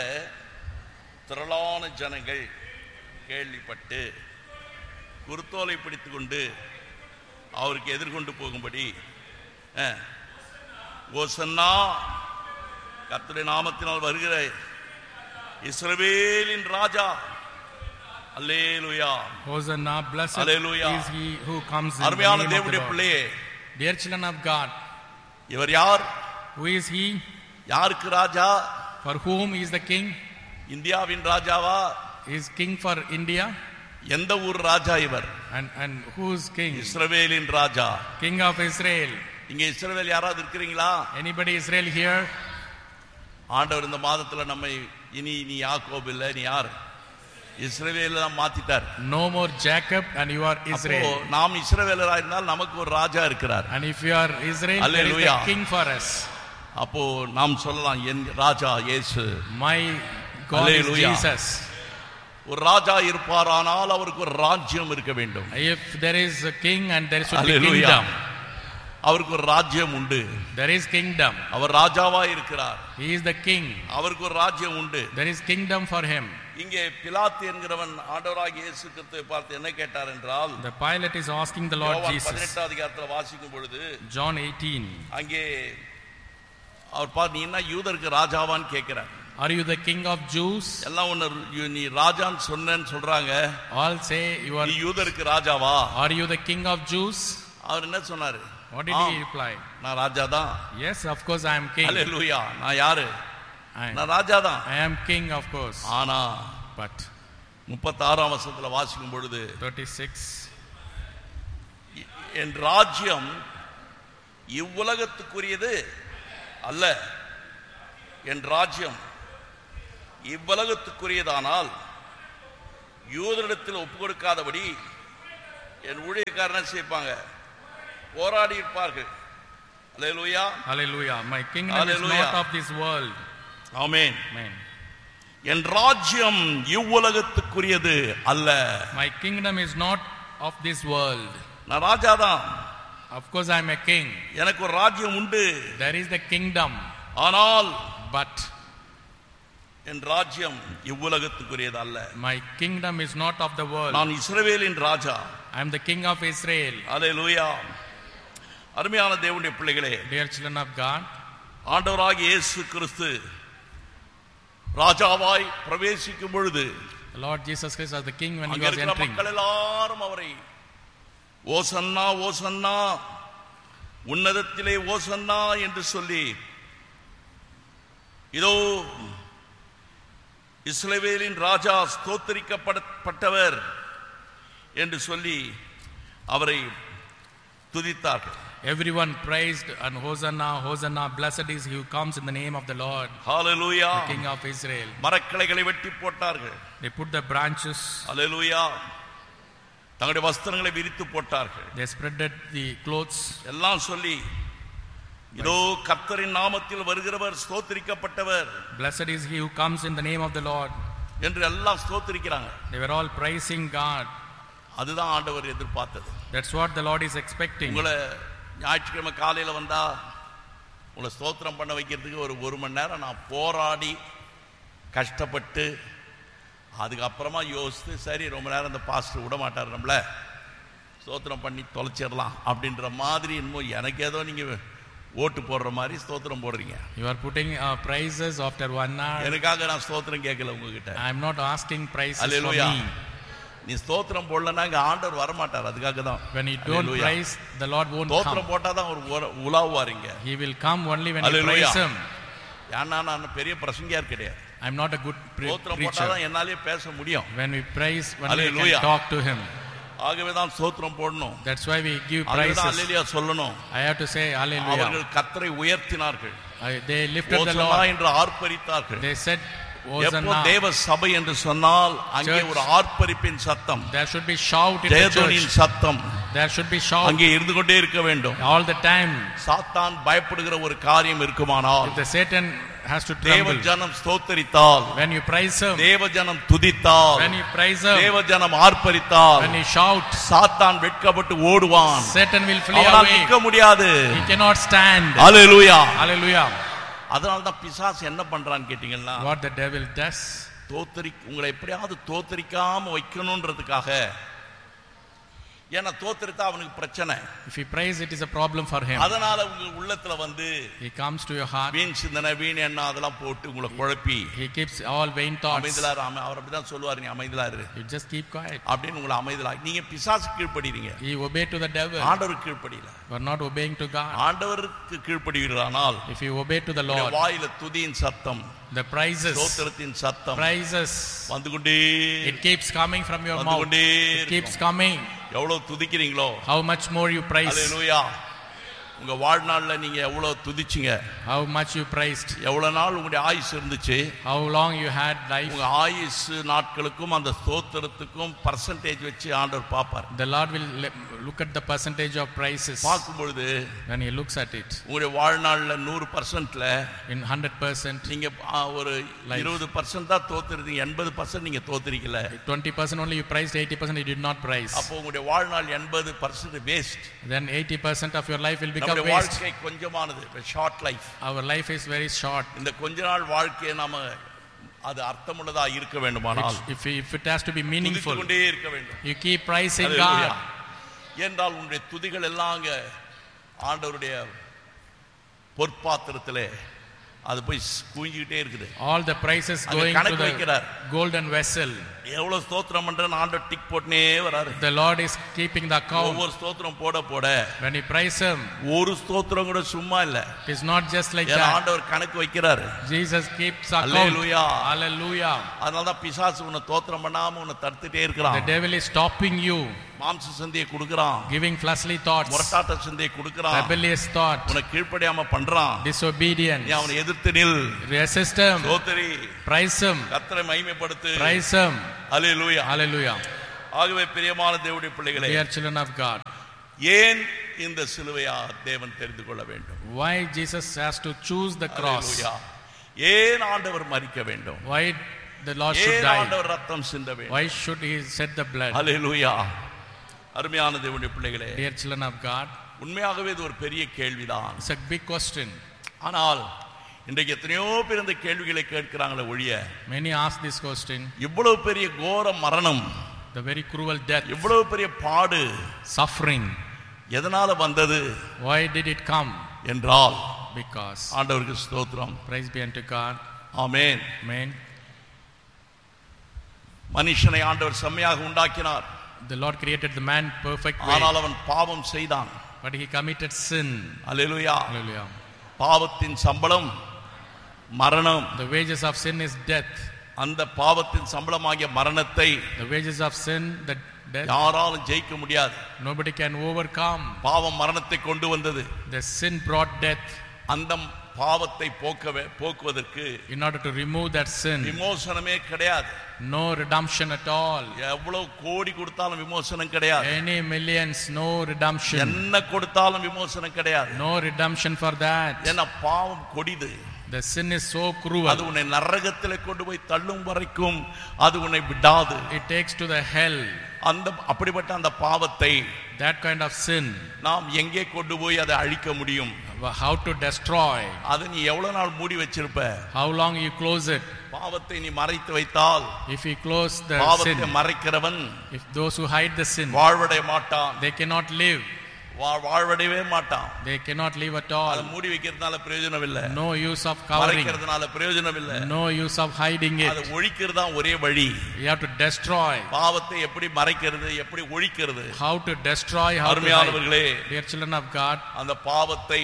திரளான ஜனங்கள் கேள்விப்பட்டு குருத்தோலை பிடித்துக் கொண்டு அவருக்கு எதிர்கொண்டு போகும்படி அஹ், ஓசன்னா கர்த்தருடைய நாமத்தினால் வருகிற இஸ்ரவேலின் ராஜா அல்லேலுயா Hosanna, blessed Hallelujah. is he who comes in the அருமையான name of the தேவனுடைய Lord. பிள்ளையே Dear children of God, இவர் யார் who is he? யாருக்கு ராஜா For whom is the king? இந்தியாவின் ராஜாவா Is king for India? எந்த ஊர் ராஜா இவர் And, and who's king? இஸ்ரவேலின் ராஜா King of Israel. இங்க இஸ்ரவேல் யாராவது இருக்கிறீங்களா Anybody Israel here? ஆண்டவர் இந்த மாதத்துல நம்மை இனி நீ யாக்கோப் இல்ல நீ யார் இஸ்ரவேல தான் மாத்திட்டார் No more Jacob and you are அப்போ Israel. நாம் இஸ்ரவேலரா இருந்தால் நமக்கு ஒரு ராஜா இருக்கிறார் And if you are Israel, there is Hallelujah. a king for us. அப்போ நாம் சொல்லலாம் என் ராஜா இயேசு My God is Hallelujah. Jesus. ஒரு ராஜா இருப்பாரானால் அவருக்கு ஒரு ராஜ்யம் இருக்க வேண்டும் If there is a king and there should be Hallelujah. kingdom, அவருக்கு ஒரு ராஜ்யம் உண்டு there is kingdom. அவர் ராஜாவா இருக்கிறார் He is the king. அவருக்கு ஒரு ராஜ்யம் உண்டு There is kingdom for him. இங்கே பிலாத்து என்கிறவன் ஆண்டவராகிய இயேசு கிறிஸ்துவை பார்த்து என்ன கேட்டார் என்றால் The pilot is asking the Lord யோவான் Jesus. பதினெட்டாம் அதிகாரத்துல வாசிக்கும் பொழுது John 18. அங்கே அவர் பார் நீ என்ன யூதருக்கு ராஜாவான்னு கேட்கிறார் Are you the king of Jews? எல்லாம் ஒன்னு நீ ராஜான்னு சொன்னேன்னு சொல்றாங்க All say you are. நீ யூதருக்கு ராஜாவா Are you the king of Jews? அவர் என்ன சொன்னாரு What did ah, he reply? நான் ராஜா தான் Yes, of course I am king. அல்லேலூயா நான் யாரு I, நான் ராஜா தான் I am king, of course. ஆனா But முப்பத்தாறாம் வருஷத்துல வாசிக்கும் பொழுது 36. என் ராஜ்யம் இவ்வுலகத்துக்குரியது அல்ல என் ராஜ்யம் இவ்வுலகத்துக்குரியதானால் யூதரிடத்தில் ஒப்பு கொடுக்காதபடி என் ஊழியக்காரனை சேர்ப்பாங்க போராடி இருப்பார்கள் அல்லேலூயா Hallelujah. My kingdom Hallelujah. is not of this world. Amen Amen. என் ராஜ்யம் இவ்வுலகத்துக்குரியது அல்ல My kingdom is not of this world. நான் ராஜாதான் Of course I am a king. எனக்கு ஒரு ராஜ்யம் உண்டு There is the kingdom. ஆனால் But என் ராஜ்யம் இவ்வுலகத்துக்குரியது அல்ல my kingdom is not of the world. நான் இஸ்ரவேலின் ராஜா I am the king of Israel. அல்லேலூயா அருமையான தேவனுடைய பிள்ளைகளே Dear children of God, ஆண்டவராகிய இயேசு கிறிஸ்து ராஜாவாய் பிரவேசிக்கும் பொழுது the Lord Jesus Christ was the king when he அங்க was இருக்கிற entering. மக்கள் எல்லாரும் அவரை ஓசன்னா ஓசன்னா உன்னதத்திலே ஓசன்னா என்று சொல்லி இதோ இஸ்ரவேலின் ராஜா ஸ்தோத்தரிக்கப்படப்பட்டவர் என்று சொல்லி அவரை துதித்தார்கள் Everyone praised and Hosanna, Hosanna, blessed is he who comes in the name of the Lord, hallelujah the King of Israel. மரக்கிளைகளை வெட்டி போட்டார்கள் They put the branches, ஹalleluya தங்களுடைய வஸ்திரங்களை விரித்து போட்டார்கள் they spreaded the clothes. எல்லாம் சொல்லி இதோ கர்த்தரின் நாமத்தில் வருகிறவர் ஸ்தோத்திரிக்கப்பட்டவர் Blessed is he who comes in the name of the Lord. என்று எல்லாம் ஸ்தோத்திரிக்கிறாங்க They were all praising God. அதுதான் ஆண்டவர் எதிர்பார்த்தது That's what the Lord is expecting. உங்களை ஞாயிற்றுக்கிழமை காலையில வந்தா உங்களை ஸ்தோத்திரம் பண்ண வைக்கிறதுக்கு ஒரு ஒரு மணி நேரம் நான் போராடி கஷ்டப்பட்டு அதுக்கப்புறமா யோசித்து சரி ரொம்ப நேரம் இந்த பாஸ்டர் விட மாட்டார் நம்மள ஸ்தோத்திரம் பண்ணி தொலைச்சிடலாம் அப்படின்ற மாதிரி என்னமோ எனக்கு ஏதோ நீங்க ஓட்டு போடுற மாதிரி ஸ்தோத்திரம் போடுறீங்க You are putting uh, prices after one hour. எனக்காக நான் ஸ்தோத்திரம் கேட்கல உங்ககிட்ட I'm not asking prices for hallelujah me. நீ ஸ்தோத்திரம் போடலன்னா இங்க ஆண்டவர் வரமாட்டார் அதுக்காக தான் When you don't hallelujah. praise, the Lord won't ஸ்தோத்திரம் come. போட்டா தான் ஒரு உர- உலாவுவாருங்க He will come only when you hallelujah. praise Him. ஏன்னா நான் பெரிய பிரசங்கியார் கிடையாது I'm not a good pre- ஸ்தோத்திரம் போட்டா preacher. தான் என்னாலே பேச முடியும் When we praise, only we Hallelujah. can talk to Him. ஆகவே தான் ஸ்தோத்திரம் போடணும் That's why we give அதுதான் praises. அல்லேலியா சொல்லணும் I have to say Hallelujah. அவர்கள் கத்தரை உயர்த்தினார்கள் I- They lifted the ஓசனா Lord. என்று ஆர்ப்பரித்தார்கள் They said, எப்போ Hosanna. தேவ சபை என்று சொன்னால் அங்கே Church. ஒரு ஆர்ப்பரிப்பின் சத்தம் There should be shout in the ஜெயதோனின் church. சத்தம் There should be shout அங்கே இருந்து கொண்டே இருக்க வேண்டும் all the time. சாத்தான் பயப்படுகிற ஒரு காரியம் இருக்குமானால் If the Satan has to தேவ tremble, ஜனம் ஸ்தோத்தரித்தால் when you praise Him, தேவ ஜனம் துதித்தால் when you praise Him, தேவ ஜனம் ஆர்ப்பரித்தால் when you shout, சாத்தான் வெட்கப்பட்டு ஓடுவான் Satan will flee அவனால் away. நிற்க முடியாது He cannot stand. Hallelujah Hallelujah. அதனால தான் பிசாசு என்ன பண்றான்னு கேட்டீங்கன்னா What the devil does, தோத்தரி உங்களை எப்படியாவது தோத்தரிக்காம வைக்கணுன்றதுக்காக ஏன்னா தோத்தரித்தா அவனுக்கு பிரச்சனை if you praise, it is a problem for him. அதனால உங்க உள்ளத்துல வந்து He comes to your heart. வீண் சிந்தனை வீண் எண்ணம் அதெல்லாம் போட்டு உங்களை குழப்பி He keeps all vain thoughts. அமைதலாரு அமை- அவர் அப்படிதான் சொல்லுவாரு நீ அமைதலாரு You just keep quiet. அப்படின்னு உங்களை அமைதலா நீங்க பிசாசு கீழ்ப்படுறீங்க You obey to the devil. ஆண்டவருக்கு கீழ்ப்படியில You are not obeying to God. ஆண்டவருக்கு கீழ்ப்படுவீர்களானால் If you obey to the உங்களுடைய Lord, வாயில துதியின் சத்தம் the praises, ஸ்தோத்திரத்தின் சத்தம் praises, வந்து கொண்டே it keeps coming from your வந்து mouth. கொண்டே It இருக்கும். keeps coming. எவ்வளவு துதிக்கிறீங்களோ How much more you praise, அல்லேலூயா உங்க வாழ்நாள்ல நீங்க எவ்வளவு துதிச்சீங்க how much you praised, எவ்வளவு நாள் உங்களுடைய ஆயுசு இருந்துச்சு how long you had life. உங்க ஆயுசு நாட்களுக்கும் அந்த ஸ்தோத்திரத்துக்கும் பர்சன்டேஜ் வச்சு ஆண்டவர் பார்ப்பார் The Lord will le- look at the percentage of praises பார்க்கும் பொழுது when He looks at it. உங்களுடைய வாழ்நாள்ல நூறு பர்சன்ட்ல In 100%, நீங்க ஆ, ஒரு Life. இருபது பர்சன்ட் தான் தோத்துருந்தீங்க எண்பது பர்சன்ட் நீங்க தோத்துறீங்கல்ல 20% only you praised, 80% you did not praise. அப்போ உங்களுடைய வாழ்நாள் எண்பது percent waste Then 80% of your life will become நம்முடைய waste. வாழ்க்கை கொஞ்சமானது short life Our life is very short. இந்த கொஞ்ச நாள் வாழ்க்கையை நாம அது அர்த்தமுள்ளதா இருக்க வேண்டுமானால் If, if it has to be துதித்துக் meaningful, கொண்டே இருக்க வேண்டும் you keep praising Hallelujah. God. என்றால் உன்னுடைய துதிகள் எல்லாம் அங்க ஆண்டவருடைய பொற்பாத்திரத்திலே அது போய் குவிஞ்சுக்கிட்டே இருக்குது All the praises அங்க going to கணக்கு the வைக்கிறார். golden vessel. எவ்வளவு ஸ்தோத்திரம் பண்றேன்னு ஆண்டவர் டிக் போட்டுனே வராரு The Lord is keeping the account. ஒவ்வொரு ஸ்தோத்திரம் போட போட When you praise Him, ஒரு ஸ்தோத்திரம் கூட சும்மா இல்ல it is not just like ஏன்னா that. ஆண்டவர் கணக்கு வைக்கிறாரு Jesus keeps account. Hallelujah. Hallelujah. அதனாலதான் பிசாசு உன்னை தோத்திரம் பண்ணாம உன்னை தடுத்துட்டே The இருக்கிறான் devil is stopping you, மாம்ச சிந்தையை கொடுக்கறான் giving fleshly thoughts, முரட்டாட்ட சிந்தையை கொடுக்கறான் rebellious thought, உன்னை கீழ்ப்படியாம பண்றான் disobedience. நீ அவனை எதிர்த்து நில் Resist Him. சோத்தரி Praise Him. கத்தரை மகிமைப்படுத்து Praise Him. அல்லேலூயா Hallelujah. ஆகவே பிரியமான தேவனுடைய பிள்ளைகளே Dear children of God, ஏன் இந்த சிலுவையா தேவன் தெரிந்து கொள்ள வேண்டும் why Jesus has to choose the cross? அல்லேலூயா. ஏன் ஆண்டவர் மறிக்க வேண்டும் Why the Lord should ஏன் die? ஆண்டவர் ரத்தம் சிந்த வேண்டும் Why should He shed the blood? அல்லேலூயா அருமையான தேவனுடைய பிள்ளைகளே Dear children of God, உண்மையாகவே இது ஒரு பெரிய கேள்விதான் it's a big question. ஆனால் இன்றைக்கு எத்தனையோ பேர் இந்த கேள்விகளை கேட்கிறாங்களே ஒழிய Many ask this question. இவ்வளவு பெரிய கோர மரணம் The very cruel death, இவ்வளவு பெரிய பாடு suffering, எதனால வந்தது why did it come? என்றால் Because. ஆண்டவருக்கு ஸ்தோத்திரம் Praise be unto God. Amen Amen. மனுஷனை ஆண்டவர் செம்மையாக உண்டாக்கினார் The Lord created the man perfect way, ஆனால் அவன் பாவம் செய்தான் but he committed sin. Hallelujah Hallelujah. பாவத்தின் சம்பளம் மரணம் The wages of sin is death. அந்த பாவத்தின் சம்பளமாகிய மரணத்தை The wages of sin, the death, யாராலும் ஜெயிக்க முடியாது nobody can overcome. பாவம் மரணத்தை கொண்டு வந்தது The sin brought death. அந்த பாவத்தை போக்கவே போக்குவதற்கு In order to remove that sin, விமோசனமே கிடையாது no redemption at all. எவ்வளவு கோடி கொடுத்தாலும் விமோசனம் கிடையாது Any millions, no redemption. என்ன கொடுத்தாலும் விமோசனம் கிடையாது No redemption for that. ஏன்னா பாவம் கொடிது The sin is so அது cruel. உன்னை நரகத்தில் கொண்டு போய் தள்ளும் வரைக்கும் அது உன்னை விடாது It takes to the hell. அந்த அப்படிப்பட்ட அந்த பாவத்தை That kind of sin. நாம் எங்கே கொண்டு போய் அதை அழிக்க முடியும் How to destroy. அதை நீ எவ்வளவு நாள் மூடி வச்சிருப்ப How long you close it. பாவத்தை நீ மறைத்து வைத்தால் If he close the பாவத்தை sin, மறைக்கிறவன் if those who hide the sin, வாழ்வடைய மாட்டான் they cannot live. வா- வாழ்வடையவே மாட்டான் They cannot live at அதை all. மூடி வைக்கிறதுனால பிரயோஜனம் இல்ல No use of covering. மறைக்கிறதுனால பிரயோஜனம் இல்ல No use of hiding அதை it. ஒழிக்கிறது தான் ஒரே வழி You have to destroy. பாவத்தை எப்படி மறைக்கிறது எப்படி ஒழிக்கிறது How to destroy, how to hide. அருமையானவர்களே Dear children of God, அந்த பாவத்தை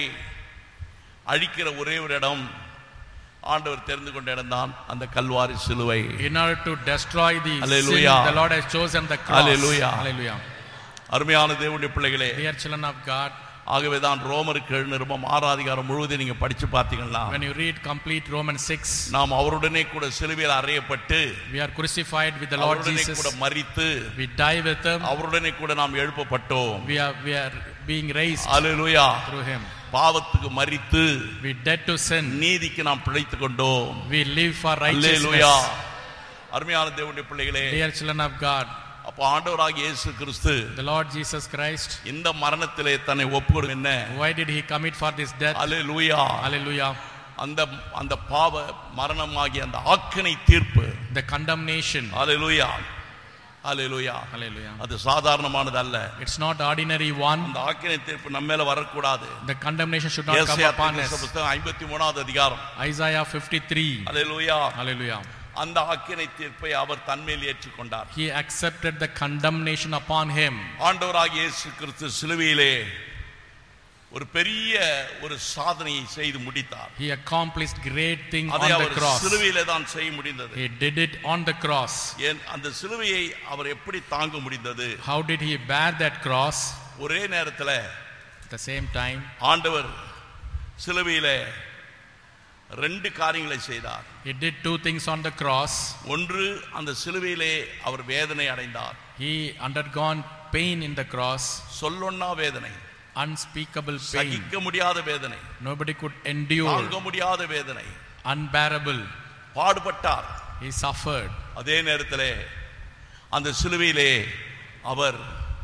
அழிக்கிற ஒரே ஒரு இடம் ஆண்டவர் தெரிந்து கொண்ட இடம் தான் அந்த கல்வாரி சிலுவை in order to destroy the sin, Hallelujah. the Lord has chosen the cross. Hallelujah. Hallelujah. அருமையான தேவனுடைய பிள்ளைகளே Dear children of God, ஆகவே தான் ரோமருக்கு நிருபம் ஆறாதிகாரம் முழுவதும் நீங்க படிச்சு பார்த்தீங்கன்னா when you read complete Romans 6, நாம் அவருடனே கூட சிலுவையில் அறையப்பட்டு we are crucified with the Lord அவருடனே Jesus. கூட மரித்து We die with him. அவருடனே கூட நாம் எழுப்பப்பட்டோம் We are, we are being raised hallelujah through him. பாவத்துக்கு மரித்து We dead to sin. நீதிக்கு நாம் பிழைத்துக் கொண்டோம் We live for hallelujah righteousness. அருமையான தேவனுடைய பிள்ளைகளே Dear children of God, அப்போ ஆண்டவராகிய இயேசு கிறிஸ்து the Lord Jesus Christ, இந்த மரணத்திலே தன்னை ஒப்புக்கொடும் என்ன why did he commit for this death? Hallelujah Hallelujah. அந்த அந்த பாவ மரணமாகிய அந்த ஆக்கினை தீர்ப்பு The condemnation. Hallelujah hallelujah Hallelujah. அது சாதாரணமானது அல்ல It's not ordinary one. அந்த ஆக்கினை தீர்ப்பு நம்ம மேல வரக்கூடாது The condemnation should not come ஏசாயா upon தீர்க்கதரிசி us. புத்தகம் ஐம்பத்தி மூணாவது அதிகாரம் Isaiah 53. அல்லேலூயா Hallelujah. அந்த ஆக்கினை தீர்ப்பை அவர் தன்மேல் ஏற்றுக்கொண்டார் He accepted the condemnation upon him. ஆண்டவராகிய இயேசு கிறிஸ்து சிலுவையிலே ஒரு பெரிய ஒரு சாதனையை செய்து முடித்தார் He accomplished great thing on அதை the அவர் cross. சிலுவையிலே தான் செய்ய முடிந்தது He did it on the cross. ஏன் அந்த சிலுவையை அவர் எப்படி தாங்க முடிந்தது How did he bear that cross? ஒரே நேரத்தில் At the same time, ஆண்டவர் சிலுவையிலே ரெண்டு காரியங்களை செய்தார் he did two things on the cross. ஒன்று அந்த சிலுவையிலே அவர் வேதனை அடைந்தார் He undergone pain in the cross, சொல்லொன்னா வேதனை unspeakable pain. சகிக்க முடியாத வேதனை Nobody could endure, தாங்க முடியாத வேதனை unbearable. பாடுபட்டார் He suffered. அதே நேரத்திலே அந்த சிலுவையிலே அவர்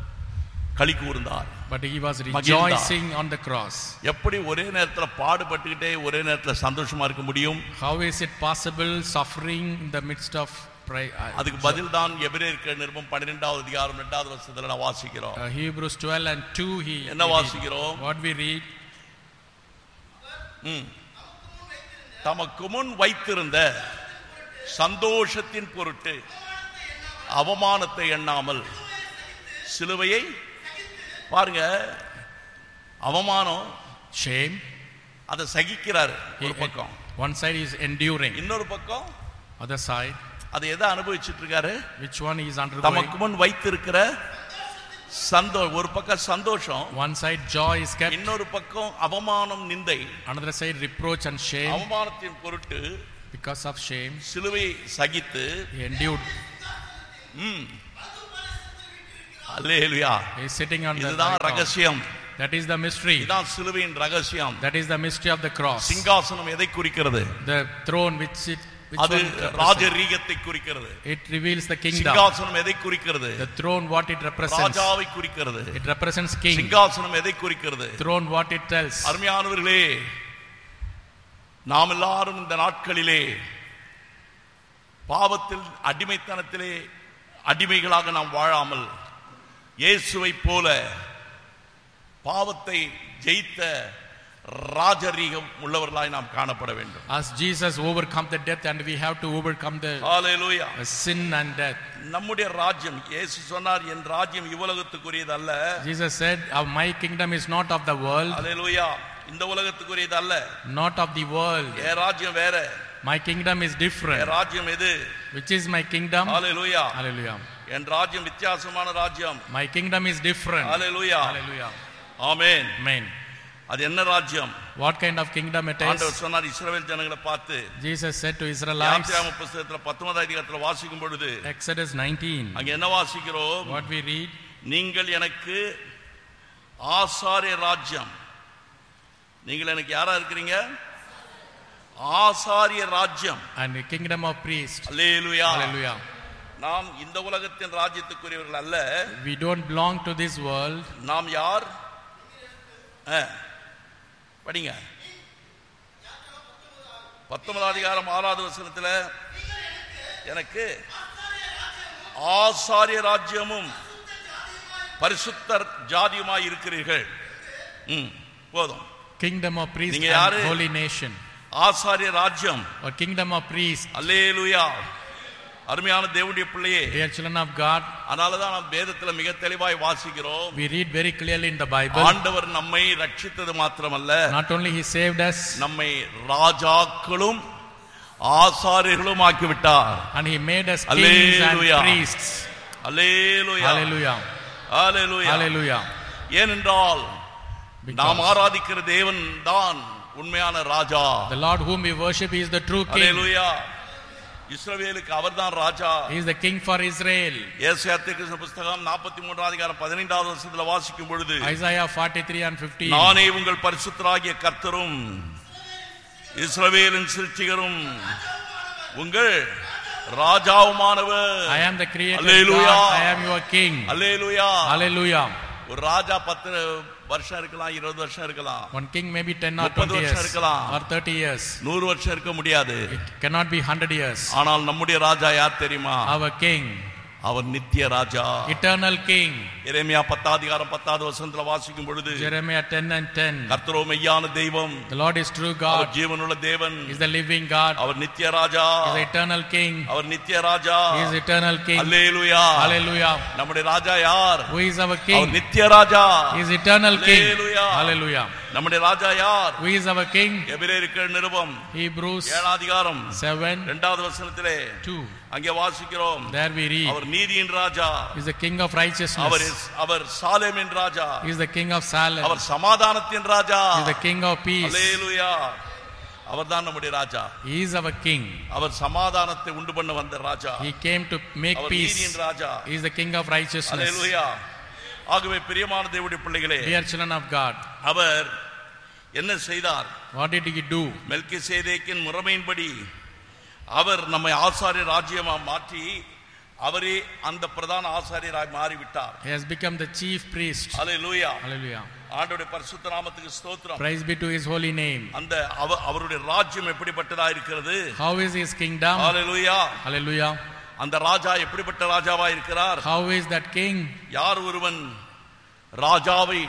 களி கூர்ந்தார் But he was மகிழ்ந்தார். rejoicing on the cross. எப்படி ஒரே நேரத்தில் பாடுபட்டுக்கிட்டே ஒரே நேரத்தில் சந்தோஷமா இருக்க முடியும் How is it possible suffering in the midst of pri- uh, அதுக்கு பதில் தான் எபிரேயர்க்க நிருபம் பன்னிரெண்டாவது அதிகாரம் ரெண்டாவது வருஷத்துல நான் வாசிக்கிறோம் uh, Hebrews 12 and 2 he என்ன we read. வாசிக்கிறோம்? what we read தமக்கு முன் வைத்திருந்த சந்தோஷத்தின் பொருட்டு அவமானத்தை எண்ணாமல் சிலுவையை பாருங்க அவமானம் shame அதை சகிக்கிறாரு he, ஒரு பக்கம் one side is enduring இன்னொரு பக்கம் other side அதை எதை அனுபவிச்சுட்டு இருக்காரு which one he is undergoing தமக்கு முன் வைத்திருக்கிற சந்தோ ஒரு பக்கம் சந்தோஷம் one side joy is kept இன்னொரு பக்கம் அவமானம் நிந்தை another side reproach and shame அவமானத்தின் பொருட்டு because of shame சிலுவை சகித்து he endured அல்லேலுயா he is sitting on the இதுதான் right arm. ரகசியம் that is the mystery இதுதான் சிலுவையின் ரகசியம் that is the mystery of the cross சிங்காசனம் எதை குறிக்கிறது the throne which it which அது one represents? ராஜரீகத்தை குறிக்கிறது it reveals the kingdom சிங்காசனம் எதை குறிக்கிறது the throne what it represents ராஜாவை குறிக்கிறது it represents king சிங்காசனம் எதை குறிக்கிறது throne what it tells அருமையானவர்களே நாம் எல்லாரும் இந்த நாட்களிலே பாவத்தில் அடிமைத்தனத்திலே அடிமைகளாக நாம் வாழாமல் இயேசுவை போல பாவத்தை ஜெயித்த ராஜரீகம் உள்ளவர்களாய் நாம் காணப்பட வேண்டும் as jesus overcome the death and we have to overcome the hallelujah uh, sin and death நம்முடைய ராஜ்யம் இயேசு சொன்னார் என் ராஜ்யம் இவ்வுலகத்துக்குரியது அல்ல jesus said "Uh, my kingdom is not of the world ஹalleluya இந்த உலகத்துக்குரியது அல்ல not of the world என் ராஜ்யம் வேற my kingdom is N different ராஜ்யம் எது which is my kingdom hallelujah hallelujah என் ராஜ்யம் வித்தியாசமான ராஜ்யம் my kingdom is different hallelujah hallelujah amen amen அது என்ன ராஜ்யம் what kind of kingdom it ஆண்டவர் is சொன்னார் இஸ்ரவேல் ஜனங்களை பார்த்து jesus said to israelites யாத்திராம புஸ்தகத்துல பத்தொன்பதாம் அதிகாரத்துல வாசிக்கும் பொழுது exodus 19 அங்க என்ன வாசிக்கிறோம் what we read நீங்கள் எனக்கு ஆசாரிய ராஜ்யம் நீங்கள் எனக்கு யாரா இருக்கிறீங்க ஆசாரிய ராஜ்யம் and the kingdom of priest hallelujah hallelujah நாம் இந்த உலகத்தின் ராஜ்யத்துக்குரியவர்கள் அல்ல we don't belong to this world நாம் யார் ஆ, படிங்க பத்தொன்பதாம் அதிகாரம் ஆறாவது வசனத்துல எனக்கு ஆசாரிய ராஜ்யமும் பரிசுத்தர் ஜாதியுமாய் இருக்கிறீர்கள் ம், போதும் Kingdom of priests நீங்க and யாரு? holy nation. ஆசாரிய ராஜ்யம் Or kingdom of priests. அல்லேலூயா அருமையான தேவனுடைய பிள்ளையே Dear children of God, அதனாலதான் நாம் வேதத்துல மிக தெளிவாய் வாசிக்கிறோம் we read very clearly in the Bible. ஆண்டவர் நம்மை ரட்சித்தது மாத்திரமல்ல Not only he saved us, நம்மை ராஜாக்களும் ஆசாரியர்களும் ஆக்கிவிட்டார் and he made us kings and Hallelujah. priests. Hallelujah Hallelujah. Hallelujah Hallelujah. ஏனென்றால் நாம் Because ஆராதிக்கிற தேவன் தான் உண்மையான ராஜா the Lord whom we worship is the true king. அல்லேலூயா இஸ்ரவேலுக்கு அவர்தான் ராஜா He is the king for Israel. ஏசாயா தீர்க்கதரிசன புஸ்தகம் 43 அதிகாரம் 15வது வருஷத்துல வாசிக்கும் பொழுது Isaiah 43 and 15. நானே உங்கள் பரிசுத்தராகிய கர்த்தரும் இஸ்ரவேலின் சிருஷ்டிகரும் உங்கள் ராஜாவுமானவர் I am the creator Hallelujah. God. I am your king. Hallelujah Hallelujah. ஒரு ராஜா பத்து வருஷம் இருக்கலாம் இருபது வருஷம் இருக்கலாம் One king may be 10 or 30 20 வருஷம் years இருக்கலாம். or 30 years. நூறு வருஷம் இருக்க முடியாது It cannot be 100 years. ஆனால் நம்முடைய ராஜா யார் தெரியுமா Our king, அவர் நித்திய ராஜா eternal king. எரேமியா பத்தாவது அதிகாரம் பத்தாவது வசனத்துல வாசிக்கும் பொழுது Jeremiah 10 and 10. கர்த்தரோ மெய்யான தெய்வம் The Lord is true our God. ஜீவனுள்ள தேவன் He is the living God. அவர் நித்திய ராஜா He is the eternal king. அவர் நித்திய ராஜா He is eternal king. Hallelujah Hallelujah. நம்முடைய ராஜா யார் Who is our our king? நித்திய ராஜா He is eternal king. Hallelujah. Hallelujah. நம்முடைய ராஜா யார் Who is our king? எபிரேயருக்கு நிருபம் Hebrews ஏழாம் அதிகாரம் 7 இரண்டாவது வசனத்திலே 2. அங்கே வாசிக்கிறோம் There we read. அவர் நீதியின் ராஜா He is the king of அவர் righteousness. இஸ்- அவர் சாலேமின் ராஜா He is the king of Salem. அவர் சமாதானத்தின் ராஜா He is the king of peace. அல்லேலூயா அவர்தான் நம்முடைய ராஜா He is our king. அவர் சமாதானத்தை உண்டு பண்ண வந்த ராஜா He came to make our peace. நீதியின் ராஜா He is the king of righteousness. அல்லேலூயா ஆகவே பிரியமான தேவனுடைய பிள்ளைகளே Dear children of God, அவர் என்ன செய்தார் what did he do? Melchi சேதேக்கின் முறைமையின்படி அவர் நம்மை ஆசாரிய ராஜ்யமா மாற்றி அவரே அந்த பிரதான ஆசாரியராய் மாறிவிட்டார் He has become the chief priest. Hallelujah Hallelujah. ஆண்டவருடைய பரிசுத்த நாமத்துக்கு ஸ்தோத்திரம் Praise be to his holy name. அந்த அவ- அவருடைய ராஜ்யம் எப்படிப்பட்டதா இருக்கிறது How is his kingdom? Hallelujah Hallelujah. அந்த ராஜா எப்படிப்பட்ட ராஜாவா இருக்கிறார் How is that king? யார் ஒருவன் ராஜாவை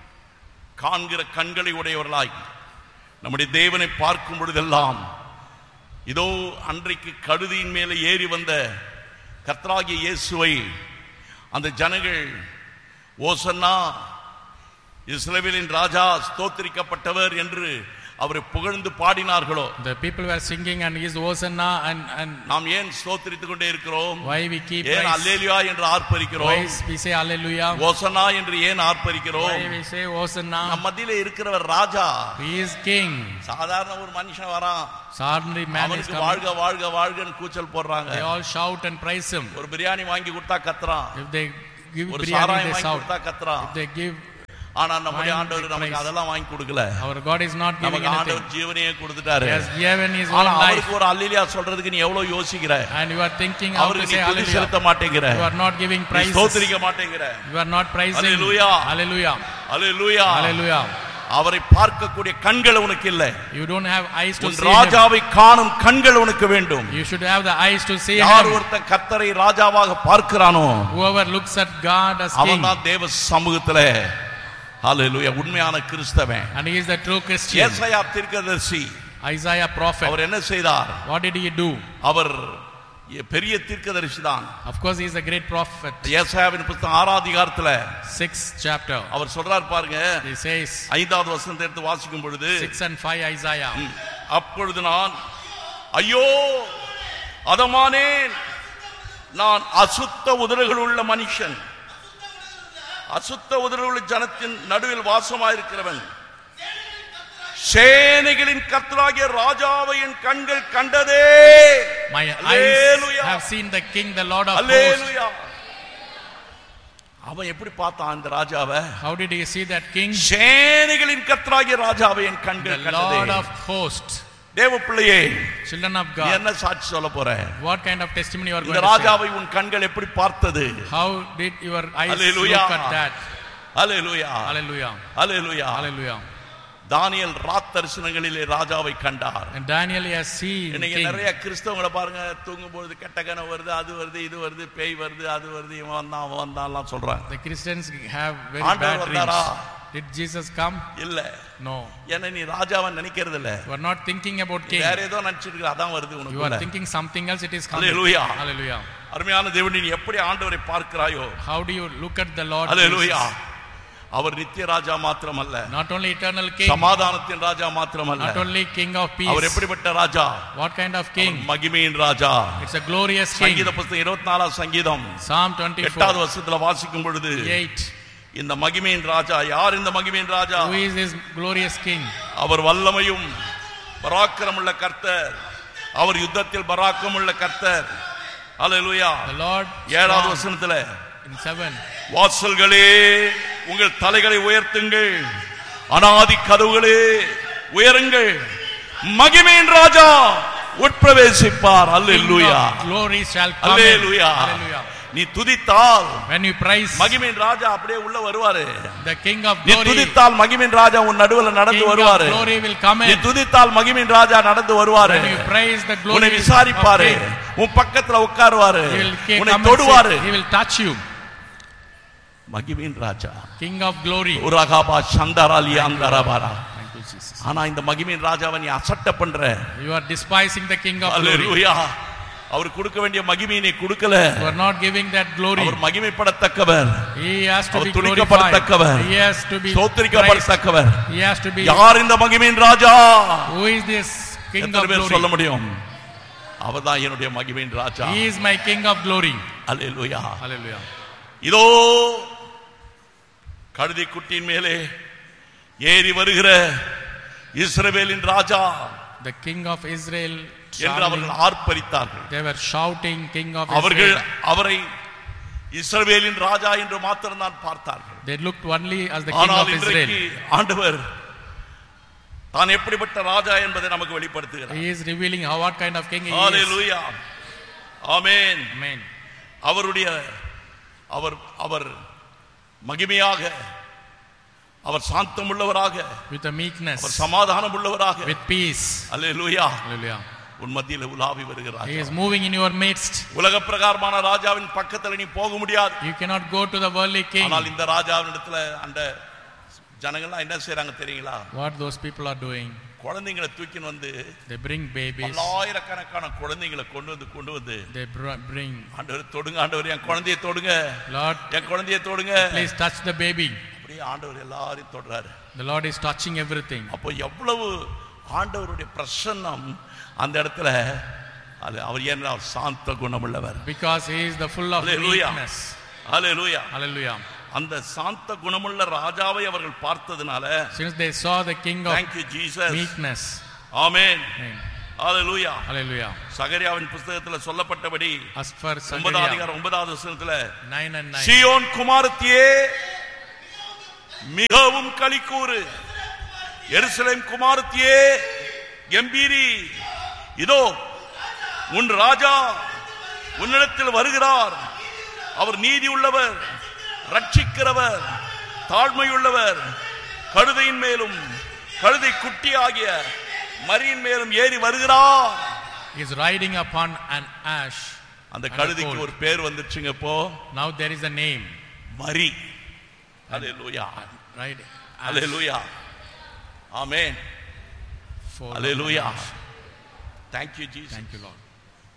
காண்கிற கண்களை உடையவர்களாய் நம்முடைய தேவனை பார்க்கும் பொழுதெல்லாம் இதோ அன்றைக்கு கழுதியின் மேலே ஏறி வந்த கர்த்தராகிய இயேசுவை அந்த ஜனங்கள் ஓசன்னா இஸ்ரவேலின் ராஜா ஸ்தோத்திரிக்கப்பட்டவர் என்று அவரை புகழ்ந்து பாடினார்களோ The people were singing and his Hosanna and, and நாம் ஏன் ஸ்தோத்திரித்துக் கொண்டே இருக்கிறோம் why we keep ஏன் praise. அல்லேலியா என்று Why ஆர்ப்பரிக்கிறோம் we say hallelujah. ஓசனா என்று ஏன் ஆர்ப்பரிக்கிறோம் Why we say Hosanna. நம் மத்தியில இருக்கிறவர் ராஜா He is king. சாதாரண ஒரு மனுஷன் வரான் Suddenly man is அவனுக்கு coming. வாழ்க வாழ்க வாழ்கன்னு கூச்சல் போடுறாங்க They all shout and praise him. ஒரு பிரியாணி வாங்கி கொடுத்தா கத்துறான் If they give ஒரு biryani, சாராயம் they வாங்கி shout. கொடுத்தா கத்துறான் If they give, ஆனா நம்முடைய wine, ஆண்டவர் they நமக்கு praise. அதெல்லாம் வாங்கி கொடுக்கல our God is not giving நமக்கு anything. ஆண்டவர் ஜீவனையே கொடுத்துட்டாரு He has given his own ஆனா life. அவருக்கு ஒரு அல்லிலியா சொல்றதுக்கு நீ எவ்வளவு யோசிக்கிற And you are thinking how to அவருக்கு நீ say துதி hallelujah. செலுத்த மாட்டேங்கிற You are not giving நீ praises. ஸ்தோத்திரிக்க மாட்டேங்கிற You are not praising. Hallelujah. Hallelujah. Hallelujah Hallelujah. அவரை பார்க்கக்கூடிய கண்கள் உனக்கு இல்லை You don't have eyes to உன் see him. ராஜாவை காணும் கண்கள் உனக்கு வேண்டும் You should have the eyes to see யார் him. ஒருத்தன் கர்த்தரை ராஜாவாக பார்க்கிறானோ Whoever looks at God as king. அவன் தான் தேவ சமூகத்துல ஹalleluya உண்மையான கிறிஸ்தவன் And he is the true Christian. ஏசாயா தீர்க்கதரிசி Isaiah prophet. அவர் என்ன செய்தார் What did he do? அவர் பெரிய தீர்க்கதரிசி தான் Of course, he is a great prophet. ஏசாயாவின் புத்தகம் ஆறாம் அதிகாரத்துல Sixth chapter. அவர் சொல்றார் பாருங்க He says, ஐந்தாவது வசனத்தை எடுத்து வாசிக்கும் பொழுது 6 and 5 Isaiah. ம், அப்பொழுது நான் ஐயோ அதமானேன் நான் அசுத்த உதடுகள் உள்ள மனுஷன் அசுத்த உதடுகள் உள்ள ஜனத்தின் நடுவில் வாசமாயிருக்கிறவன் சேனைகளின் கர்த்தராகிய ராஜாவை என் கண்கள் கண்டதே My Hallelujah. eyes have seen the king, the Lord of hosts. அல்லேலூயா அவன் எப்படி பார்த்தான் அந்த ராஜாவை How did he see that king? சேனைகளின் கர்த்தராகிய ராஜாவை என் The கண்கள் Lord கண்டதே of hosts. தேவ பிள்ளையே Children of நீ God. என்ன சாட்சி சொல்ல போற What kind of testimony you are இந்த going to say? ராஜாவை உன் கண்கள் எப்படி பார்த்தது How did your eyes Hallelujah. look at that? Hallelujah Hallelujah. Hallelujah Hallelujah. Daniel ராத் தரிசனங்களிலே ராஜாவை கண்டார் And Daniel he has seen இன்னைக்கு king. நிறைய கிறிஸ்தவங்களை பாருங்க தூங்கும் பொழுது கெட்ட கனவு வருது அது வருது இது வருது பேய் வருது அது வருது இவன் வந்தான் அவன் வந்தான்லாம் சொல்றாங்க The Christians have very ஆண்டவர் bad வந்தாரா? dreams. Did Jesus come? இல்ல No. ஏன்னா நீ ராஜாவை நினைக்கிறது இல்ல You are not thinking about king. வேற ஏதோ நினைச்சிட்டு இருக்க அதான் வருது You are உனக்கு thinking something else, it is coming. Hallelujah. Hallelujah. அருமையான தேவன் நீ எப்படி ஆண்டவரை பார்க்கிறாயோ How do you look at the Lord hallelujah Jesus? அவர் நித்திய ராஜா மாத்திரமல்ல Not only eternal king, சமாதானத்தின் ராஜா மாத்திரமல்ல not only king of our peace. எப்படிப்பட்ட ராஜா What kind of king? மகிமையின் ராஜா It's a glorious king. சங்கீத புஸ்தகம் இருபத்தி நாலாம் சங்கீதம் Psalm எட்டாவது 24, வருஷத்துல வாசிக்கும் பொழுது 8. இந்த மகிமையின் ராஜா யார் இந்த மகிமையின் ராஜா Who is this glorious king? அவர் வல்லமையும் பராக்கிரமுள்ள கர்த்தர் அவர் யுத்தத்தில் பராக்கிரமுள்ள கர்த்தர் அல்லேலூயா The Lord ஏழாவது strong வசனத்துல in 7. வாசல்களே உங்கள் தலைகளை உயர்த்துங்கள் அனாதி கதவுகளே உயருங்கள் மகிமையின் ராஜா உட்பிரவேசிப்பார் King hallelujah of glory shall come in. Hallelujah Hallelujah. நீ துதித்தால் When you praise மகிமையின் ராஜா அப்படியே உள்ள வருவாரு the king of நீ glory, துதித்தால் மகிமையின் ராஜா உன் நடுவுல நடந்து king of வருவாரு glory will come நீ in. துதித்தால் மகிமையின் ராஜா நடந்து வருவாரு When you praise the உன்னை glory of விசாரிப்பாரு king, உன் பக்கத்துல உட்காருவாரு he will ca- உன்னை come and தொடுவாரு sit. He will touch you. மகிமையின் ராஜா King of glory. உரகாபா சந்தராலி அந்தரபாரா Thank you, Jesus. ஆனா இந்த மகிமையின் ராஜாவை நீ அசட்ட பண்ற You are despising the king of glory. அல்லேலூயா அவர் கொடுக்க வேண்டிய மகிமையை நீ கொடுக்கல You are not giving that glory. Our மகிமைப்படத்தக்கவர் He has to our be glorified. துதிக்கப்படத்தக்கவர். He has to be praised. சோத்தரிக்கப்படத்தக்கவர் He has to be. யார் இந்த மகிமையின் ராஜா Who is this king எத்தனை of பேர் சொல்ல glory? முடியும் அவர்தான் என்னுடைய மகிமையின் ராஜா He is my king of glory. Hallelujah Hallelujah. இதோ கழுதை குட்டியின் மேலே ஏறி வருகிற இஸ்ரவேலின் ராஜா The king of Israel. என்று shouting. அவர்கள் ஆர்ப்பரித்தார்கள் They were shouting, King of அவர்கள் Israel. அவரை இஸ்ரவேலின் ராஜா என்று மாத்திரம்தான் பார்த்தார்கள் They looked only as the king ஆனால் of Israel. இன்றைக்கு ஆண்டவர் தான் எப்படிப்பட்ட ராஜா என்பதை நமக்கு வெளிப்படுத்துகிறார் He is revealing how what kind of king he is. Hallelujah amen Amen. அவருடைய அவர் அவர் மகிமையாக அவர் சாந்தம் உள்ளவராக With a meekness, அவர் சமாதானம் உள்ளவராக with peace. Hallelujah Hallelujah. உன் மத்தியில் உலாவி வருகிறார் He is moving in your midst. உலக பிரகாரமான ராஜாவின் பக்கத்துல நீ போக முடியாது You cannot go to the worldly king. ஆனால் இந்த ராஜாவின் இடத்துல அந்த ஜனங்கள்லாம் என்ன செய்றாங்க தெரியுங்களா What those people are doing, குழந்தைங்களை தூக்கின்னு வந்து they bring babies. பல்லாயிரக்கணக்கான குழந்தைங்களை கொண்டு வந்து கொண்டு வந்து They br- bring, ஆண்டவர் தொடுங்க ஆண்டவர் என் குழந்தையை தொடுங்க Lord, என் குழந்தையை தொடுங்க please touch the baby. அப்படியே ஆண்டவர் எல்லாரையும் தொடுறாரு The Lord is touching everything. அப்போ எவ்வளவு ஆண்டவருடைய பிரசன்னம் அந்த இடத்துல அது அவர் ஏன்னா அவர் சாந்த குணமுள்ளவர் Because he is the full of Hallelujah. meekness. Hallelujah Hallelujah. அந்த சாந்த குணமுள்ள ராஜாவை அவர்கள் பார்த்ததுனால Since they saw the king of thank you jesus meekness. Amen Amen. Hallelujah Hallelujah. சகரியாவின் புஸ்தகத்துல சொல்லப்பட்டபடி As for ஒன்பதாவது Zechariah அதிகாரம் ஒன்பதாவது வசனத்துல 9 and 9. சியோன் குமாரத்தியே மிகவும் களிக்கூறு எருசலேம் குமாரத்தியே கம்பீரி இதோ உன் ராஜா உன்னிடத்தில் வருகிறார் அவர் நீதி உள்ளவர் ரட்சிக்கிறவர் தாழ்மையுள்ளவர் கழுதையின் மேலும் கழுதை குட்டி ஆகிய மரியின் மேலும் ஏறி வருகிறார் He is riding upon an ash. அந்த And a கழுதைக்கு colt. ஒரு பேர் வந்துருச்சுங்க இப்போ Now there is a name. மரி hallelujah Right? Ash. Hallelujah amen For hallelujah ash. thank you Jesus Thank you, Lord.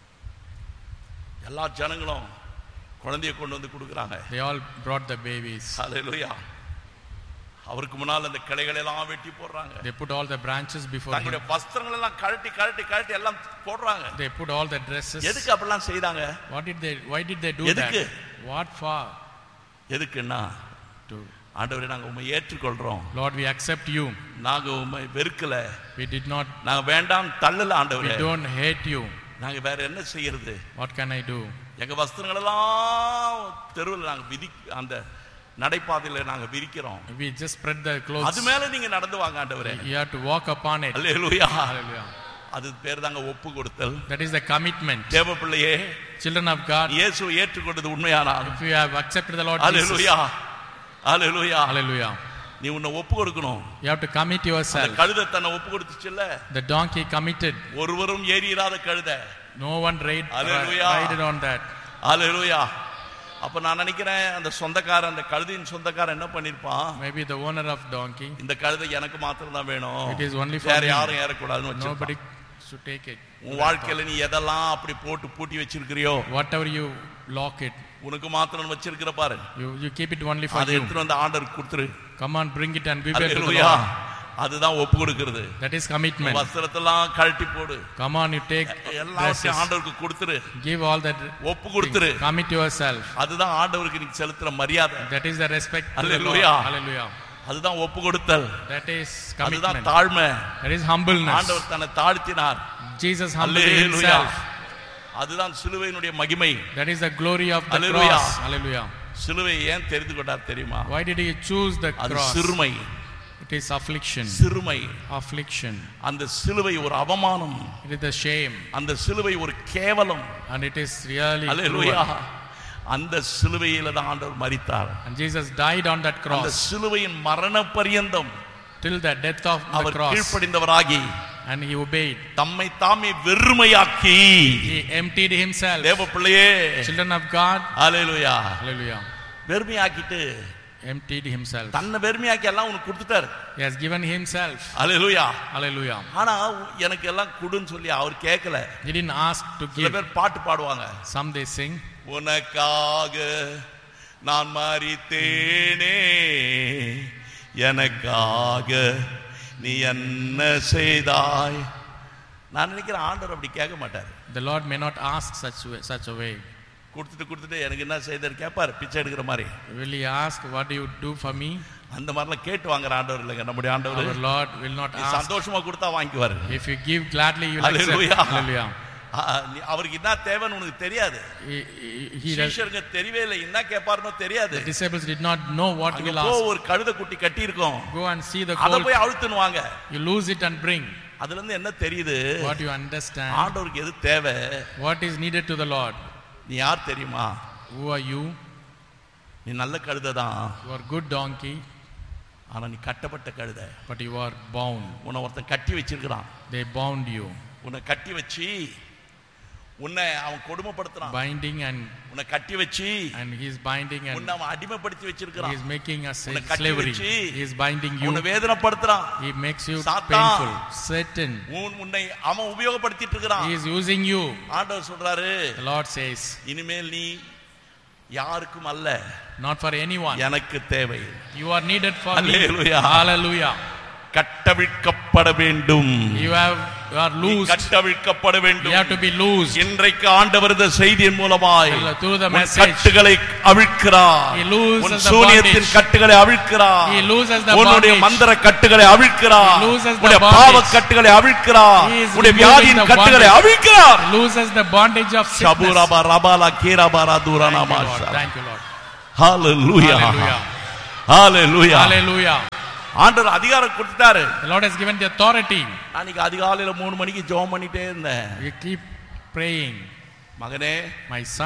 எல்லா ஜனங்களும் குழந்தையை கொண்டு வந்து கொடுக்குறாங்க They all brought the babies. அல்லேலூயா அவருக்கு முன்னால் அந்த கிளைகள் எல்லாம் வெட்டி போடுறாங்க They put all the branches before தங்களுடைய him. வஸ்திரங்கள் எல்லாம் கழட்டி கழட்டி கழட்டி எல்லாம் போடுறாங்க They put all the dresses. எதுக்கு அப்படிலாம் செய்தாங்க What did they? Why did they do எதுக்கு? that? What for? எதுக்குன்னா To ஆண்டவரே நாங்க உண்மை ஏற்றுக்கொள்றோம் Lord, we accept you. நாங்க உண்மை வெறுக்கல We did not. நாங்க வேண்டாம் தள்ளல We ஆண்டவரே don't hate you. நாங்க வேற என்ன செய்யறது What can I do? எங்க வஸ்திரங்கள் எல்லாம் தெருவில் நாங்க விதி அந்த நடைபாதையில நாங்க விரிக்கிறோம் We just spread the அது clothes. மேல நீங்க நடந்து வாங்க ஆண்டவரே You have to walk upon it. Hallelujah Hallelujah. அது பேர் தாங்க ஒப்பு கொடுத்தல் That is the commitment. தேவ பிள்ளையே Children of God, இயேசுவை ஏற்றுக்கொண்டது உண்மையானால் if you have accepted the Lord Jesus, hallelujah hallelujah hallelujah. நீ உன்னை ஒப்பு கொடுக்கணும் You have to commit அந்த yourself. கழுதை தன்னை ஒப்பு கொடுத்துச்சுல்ல The donkey committed. ஒருவரும் ஏறிராத கழுதை No one raid, Hallelujah. rided on that. அல்லேலூயா அப்ப நான் நினைக்கிறேன் அந்த சொந்தக்காரன் அந்த கழுதையின் சொந்தக்காரன் என்ன பண்ணிருப்பான் Maybe the owner of donkey. இந்த கழுதை எனக்கு மாத்திரம் தான் வேணும் It is only for வேற me. யாரும் ஏறக்கூடாதுன்னு Nobody வச்சிருப்பான் should take it. உன் வாழ்க்கையில நீ எதெல்லாம் அப்படி போட்டு பூட்டி வச்சிருக்கிறியோ Whatever you lock it, உனக்கு மாத்திரம் வச்சிருக்கிற பாரு you, you keep it only for அதை you. எடுத்துட்டு வந்து ஆண்டருக்கு கொடுத்துரு Come on, bring it and give it to the hallelujah Lord. அதுதான் ஒப்பு கொடுக்கிறது That is commitment. வஸ்திரத்தெல்லாம் கழட்டி போடு Come on, you take எல்லாத்தையும் dresses. ஆண்டவருக்கு கொடுத்துரு Give all that. ஒப்பு கொடுத்துரு Commit yourself. அதுதான் ஆண்டவருக்கு நீ செலுத்துற மரியாதை That is the respect to the Lord. Hallelujah. Hallelujah. அதுதான் ஒப்பு கொடுத்தல் That is அதுதான் commitment. தாழ்மை That is humbleness. ஆண்டவர் தன்னை தாழ்த்தினார் Jesus humbled Hallelujah. himself. அதுதான் சிலுவையினுடைய மகிமை That is the glory of the Hallelujah. cross. Hallelujah. சிலுவையை ஏன் தெரிந்து கொண்டார் தெரியுமா Why did he choose the அது cross? சிறுமை It is affliction. சிறுமை Affliction. அந்த சிலுவை ஒரு அவமானம் It is the shame. அந்த சிலுவை ஒரு கேவலம் And it is really hallelujah cruel. அந்த சிலுவையில தான் ஆண்டவர் மரித்தார் And Jesus died on that அந்த cross சிலுவையின் மரண பரியந்தம் till the death of the our cross. கீழ்ப்படிந்தவராகி And he obeyed. தம்மை தாமே வெறுமையாக்கி He emptied himself. தேவ பிள்ளையே Children of God. Hallelujah Hallelujah. வெறுமையாக்கிட்டு Emptied himself. தன்னை வெறுமையாக்கி எல்லாம் உனக்கு கொடுத்துட்டாரு He has given himself. Hallelujah Hallelujah. ஆனா எனக்கு எல்லாம் கொடுன்னு சொல்லி அவர் கேட்கல He didn't ask to சில give. பேர் பாட்டு பாடுவாங்க Some they sing. உனக்காக நான் மறித்தேனே எனக்காக நீ என்ன செய்தாய் நான் நினைக்கிறேன் ஆண்டவர் அப்படி கேட்க மாட்டார் The Lord may not ask such way, such a way. கொடுத்துட்டு கொடுத்துட்டு எனக்கு என்ன செய்தார் கேட்பார் பிச்சை எடுக்கிற மாதிரி Will he ask, What do you do for me? அந்த மாதிரிலாம் கேட்டு வாங்குற ஆண்டவர் இல்லைங்க நம்முடைய Our ஆண்டவர் Lord will not நீ ask. சந்தோஷமா கொடுத்தா வாங்கிக்குவாரு If you give gladly, you will accept. Hallelujah. Hallelujah. ஆ, நீ- அவருக்கு என்ன தேவைன்னு உனக்கு தெரியாது He, he, he does, சீஷருங்க தெரியவே இல்லை என்ன கேட்பாருன்னு தெரியாது the disciples did not know what அங்க will போ ask. ஒரு கழுதை குட்டி கட்டி இருக்கும் Go and see the அதை gold. போய் அழுத்துனுவாங்க You lose it and bring. அதுல இருந்து என்ன தெரியுது What you understand. ஆண்டவருக்கு எது தேவை What is needed to the Lord. நீ யார் தெரியுமா Who are you? நீ நல்ல கழுதை தான் You are good donkey, ஆனா நீ கட்டப்பட்ட கழுதை but you are bound. உன்னை ஒருத்தன் கட்டி வச்சிருக்கிறான் They bound you. உன்னை கட்டி வச்சு உன்னை அவன் கொடுமைப்படுத்துறான் Binding and உன்னை கட்டி வச்சு and he is binding and உன்னை அவன் அடிமைப்படுத்தி he வச்சிருக்கிறான் is making us உன்னை கட்டி slavery. வச்சு He is binding you. உன்னை வேதனைப்படுத்துறான் He makes you சாத்தான். painful. Satan. உன் உன்னை அவன் உபயோகப்படுத்திட்டு இருக்கிறான் He is using you. ஆண்டவர் சொல்றாரு The Lord says, இனிமேல் நீ யாருக்கும் அல்ல not for anyone. எனக்கு தேவை You are needed for me. Hallelujah. Hallelujah. கட்டவிழ்க்கப்பட வேண்டும் You have you are நீ loosed. கட்டவிழ்க்கப்பட You வேண்டும் have to be loosed. இன்றைக்கு ஆண்டவர் இந்த செய்தியின் மூலமாய் Through the உன் message. கட்டுகளை அவிழ்க்கிறார் He looses உன் the சூனியத்தின் bondage. கட்டுகளை அவிழ்க்கிறார் He looses the உன்னுடைய bondage. மந்திர கட்டுகளை அவிழ்க்கிறார் He looses the உன்னுடைய bondage. பாவ கட்டுகளை அவிழ்க்கிறார் He is உன்னுடைய removing வியாதியின் the கட்டுகளை bondage. அவிழ்க்கிறார் He loses the bondage of sickness. ஷபுரபா ரபாலா கீரபாரா Thank you, தூரானாமா Lord. Thank you, Lord. Hallelujah Hallelujah. Hallelujah Hallelujah. ஆண்டவர் அதிகாரம் கொடுத்துட்டாரு The Lord has given the authority. அன்னைக்கு அதிகாலையில மூணு மணிக்கு ஜெபம் பண்ணிட்டே இருந்தேன் You keep praying. மகனே My son.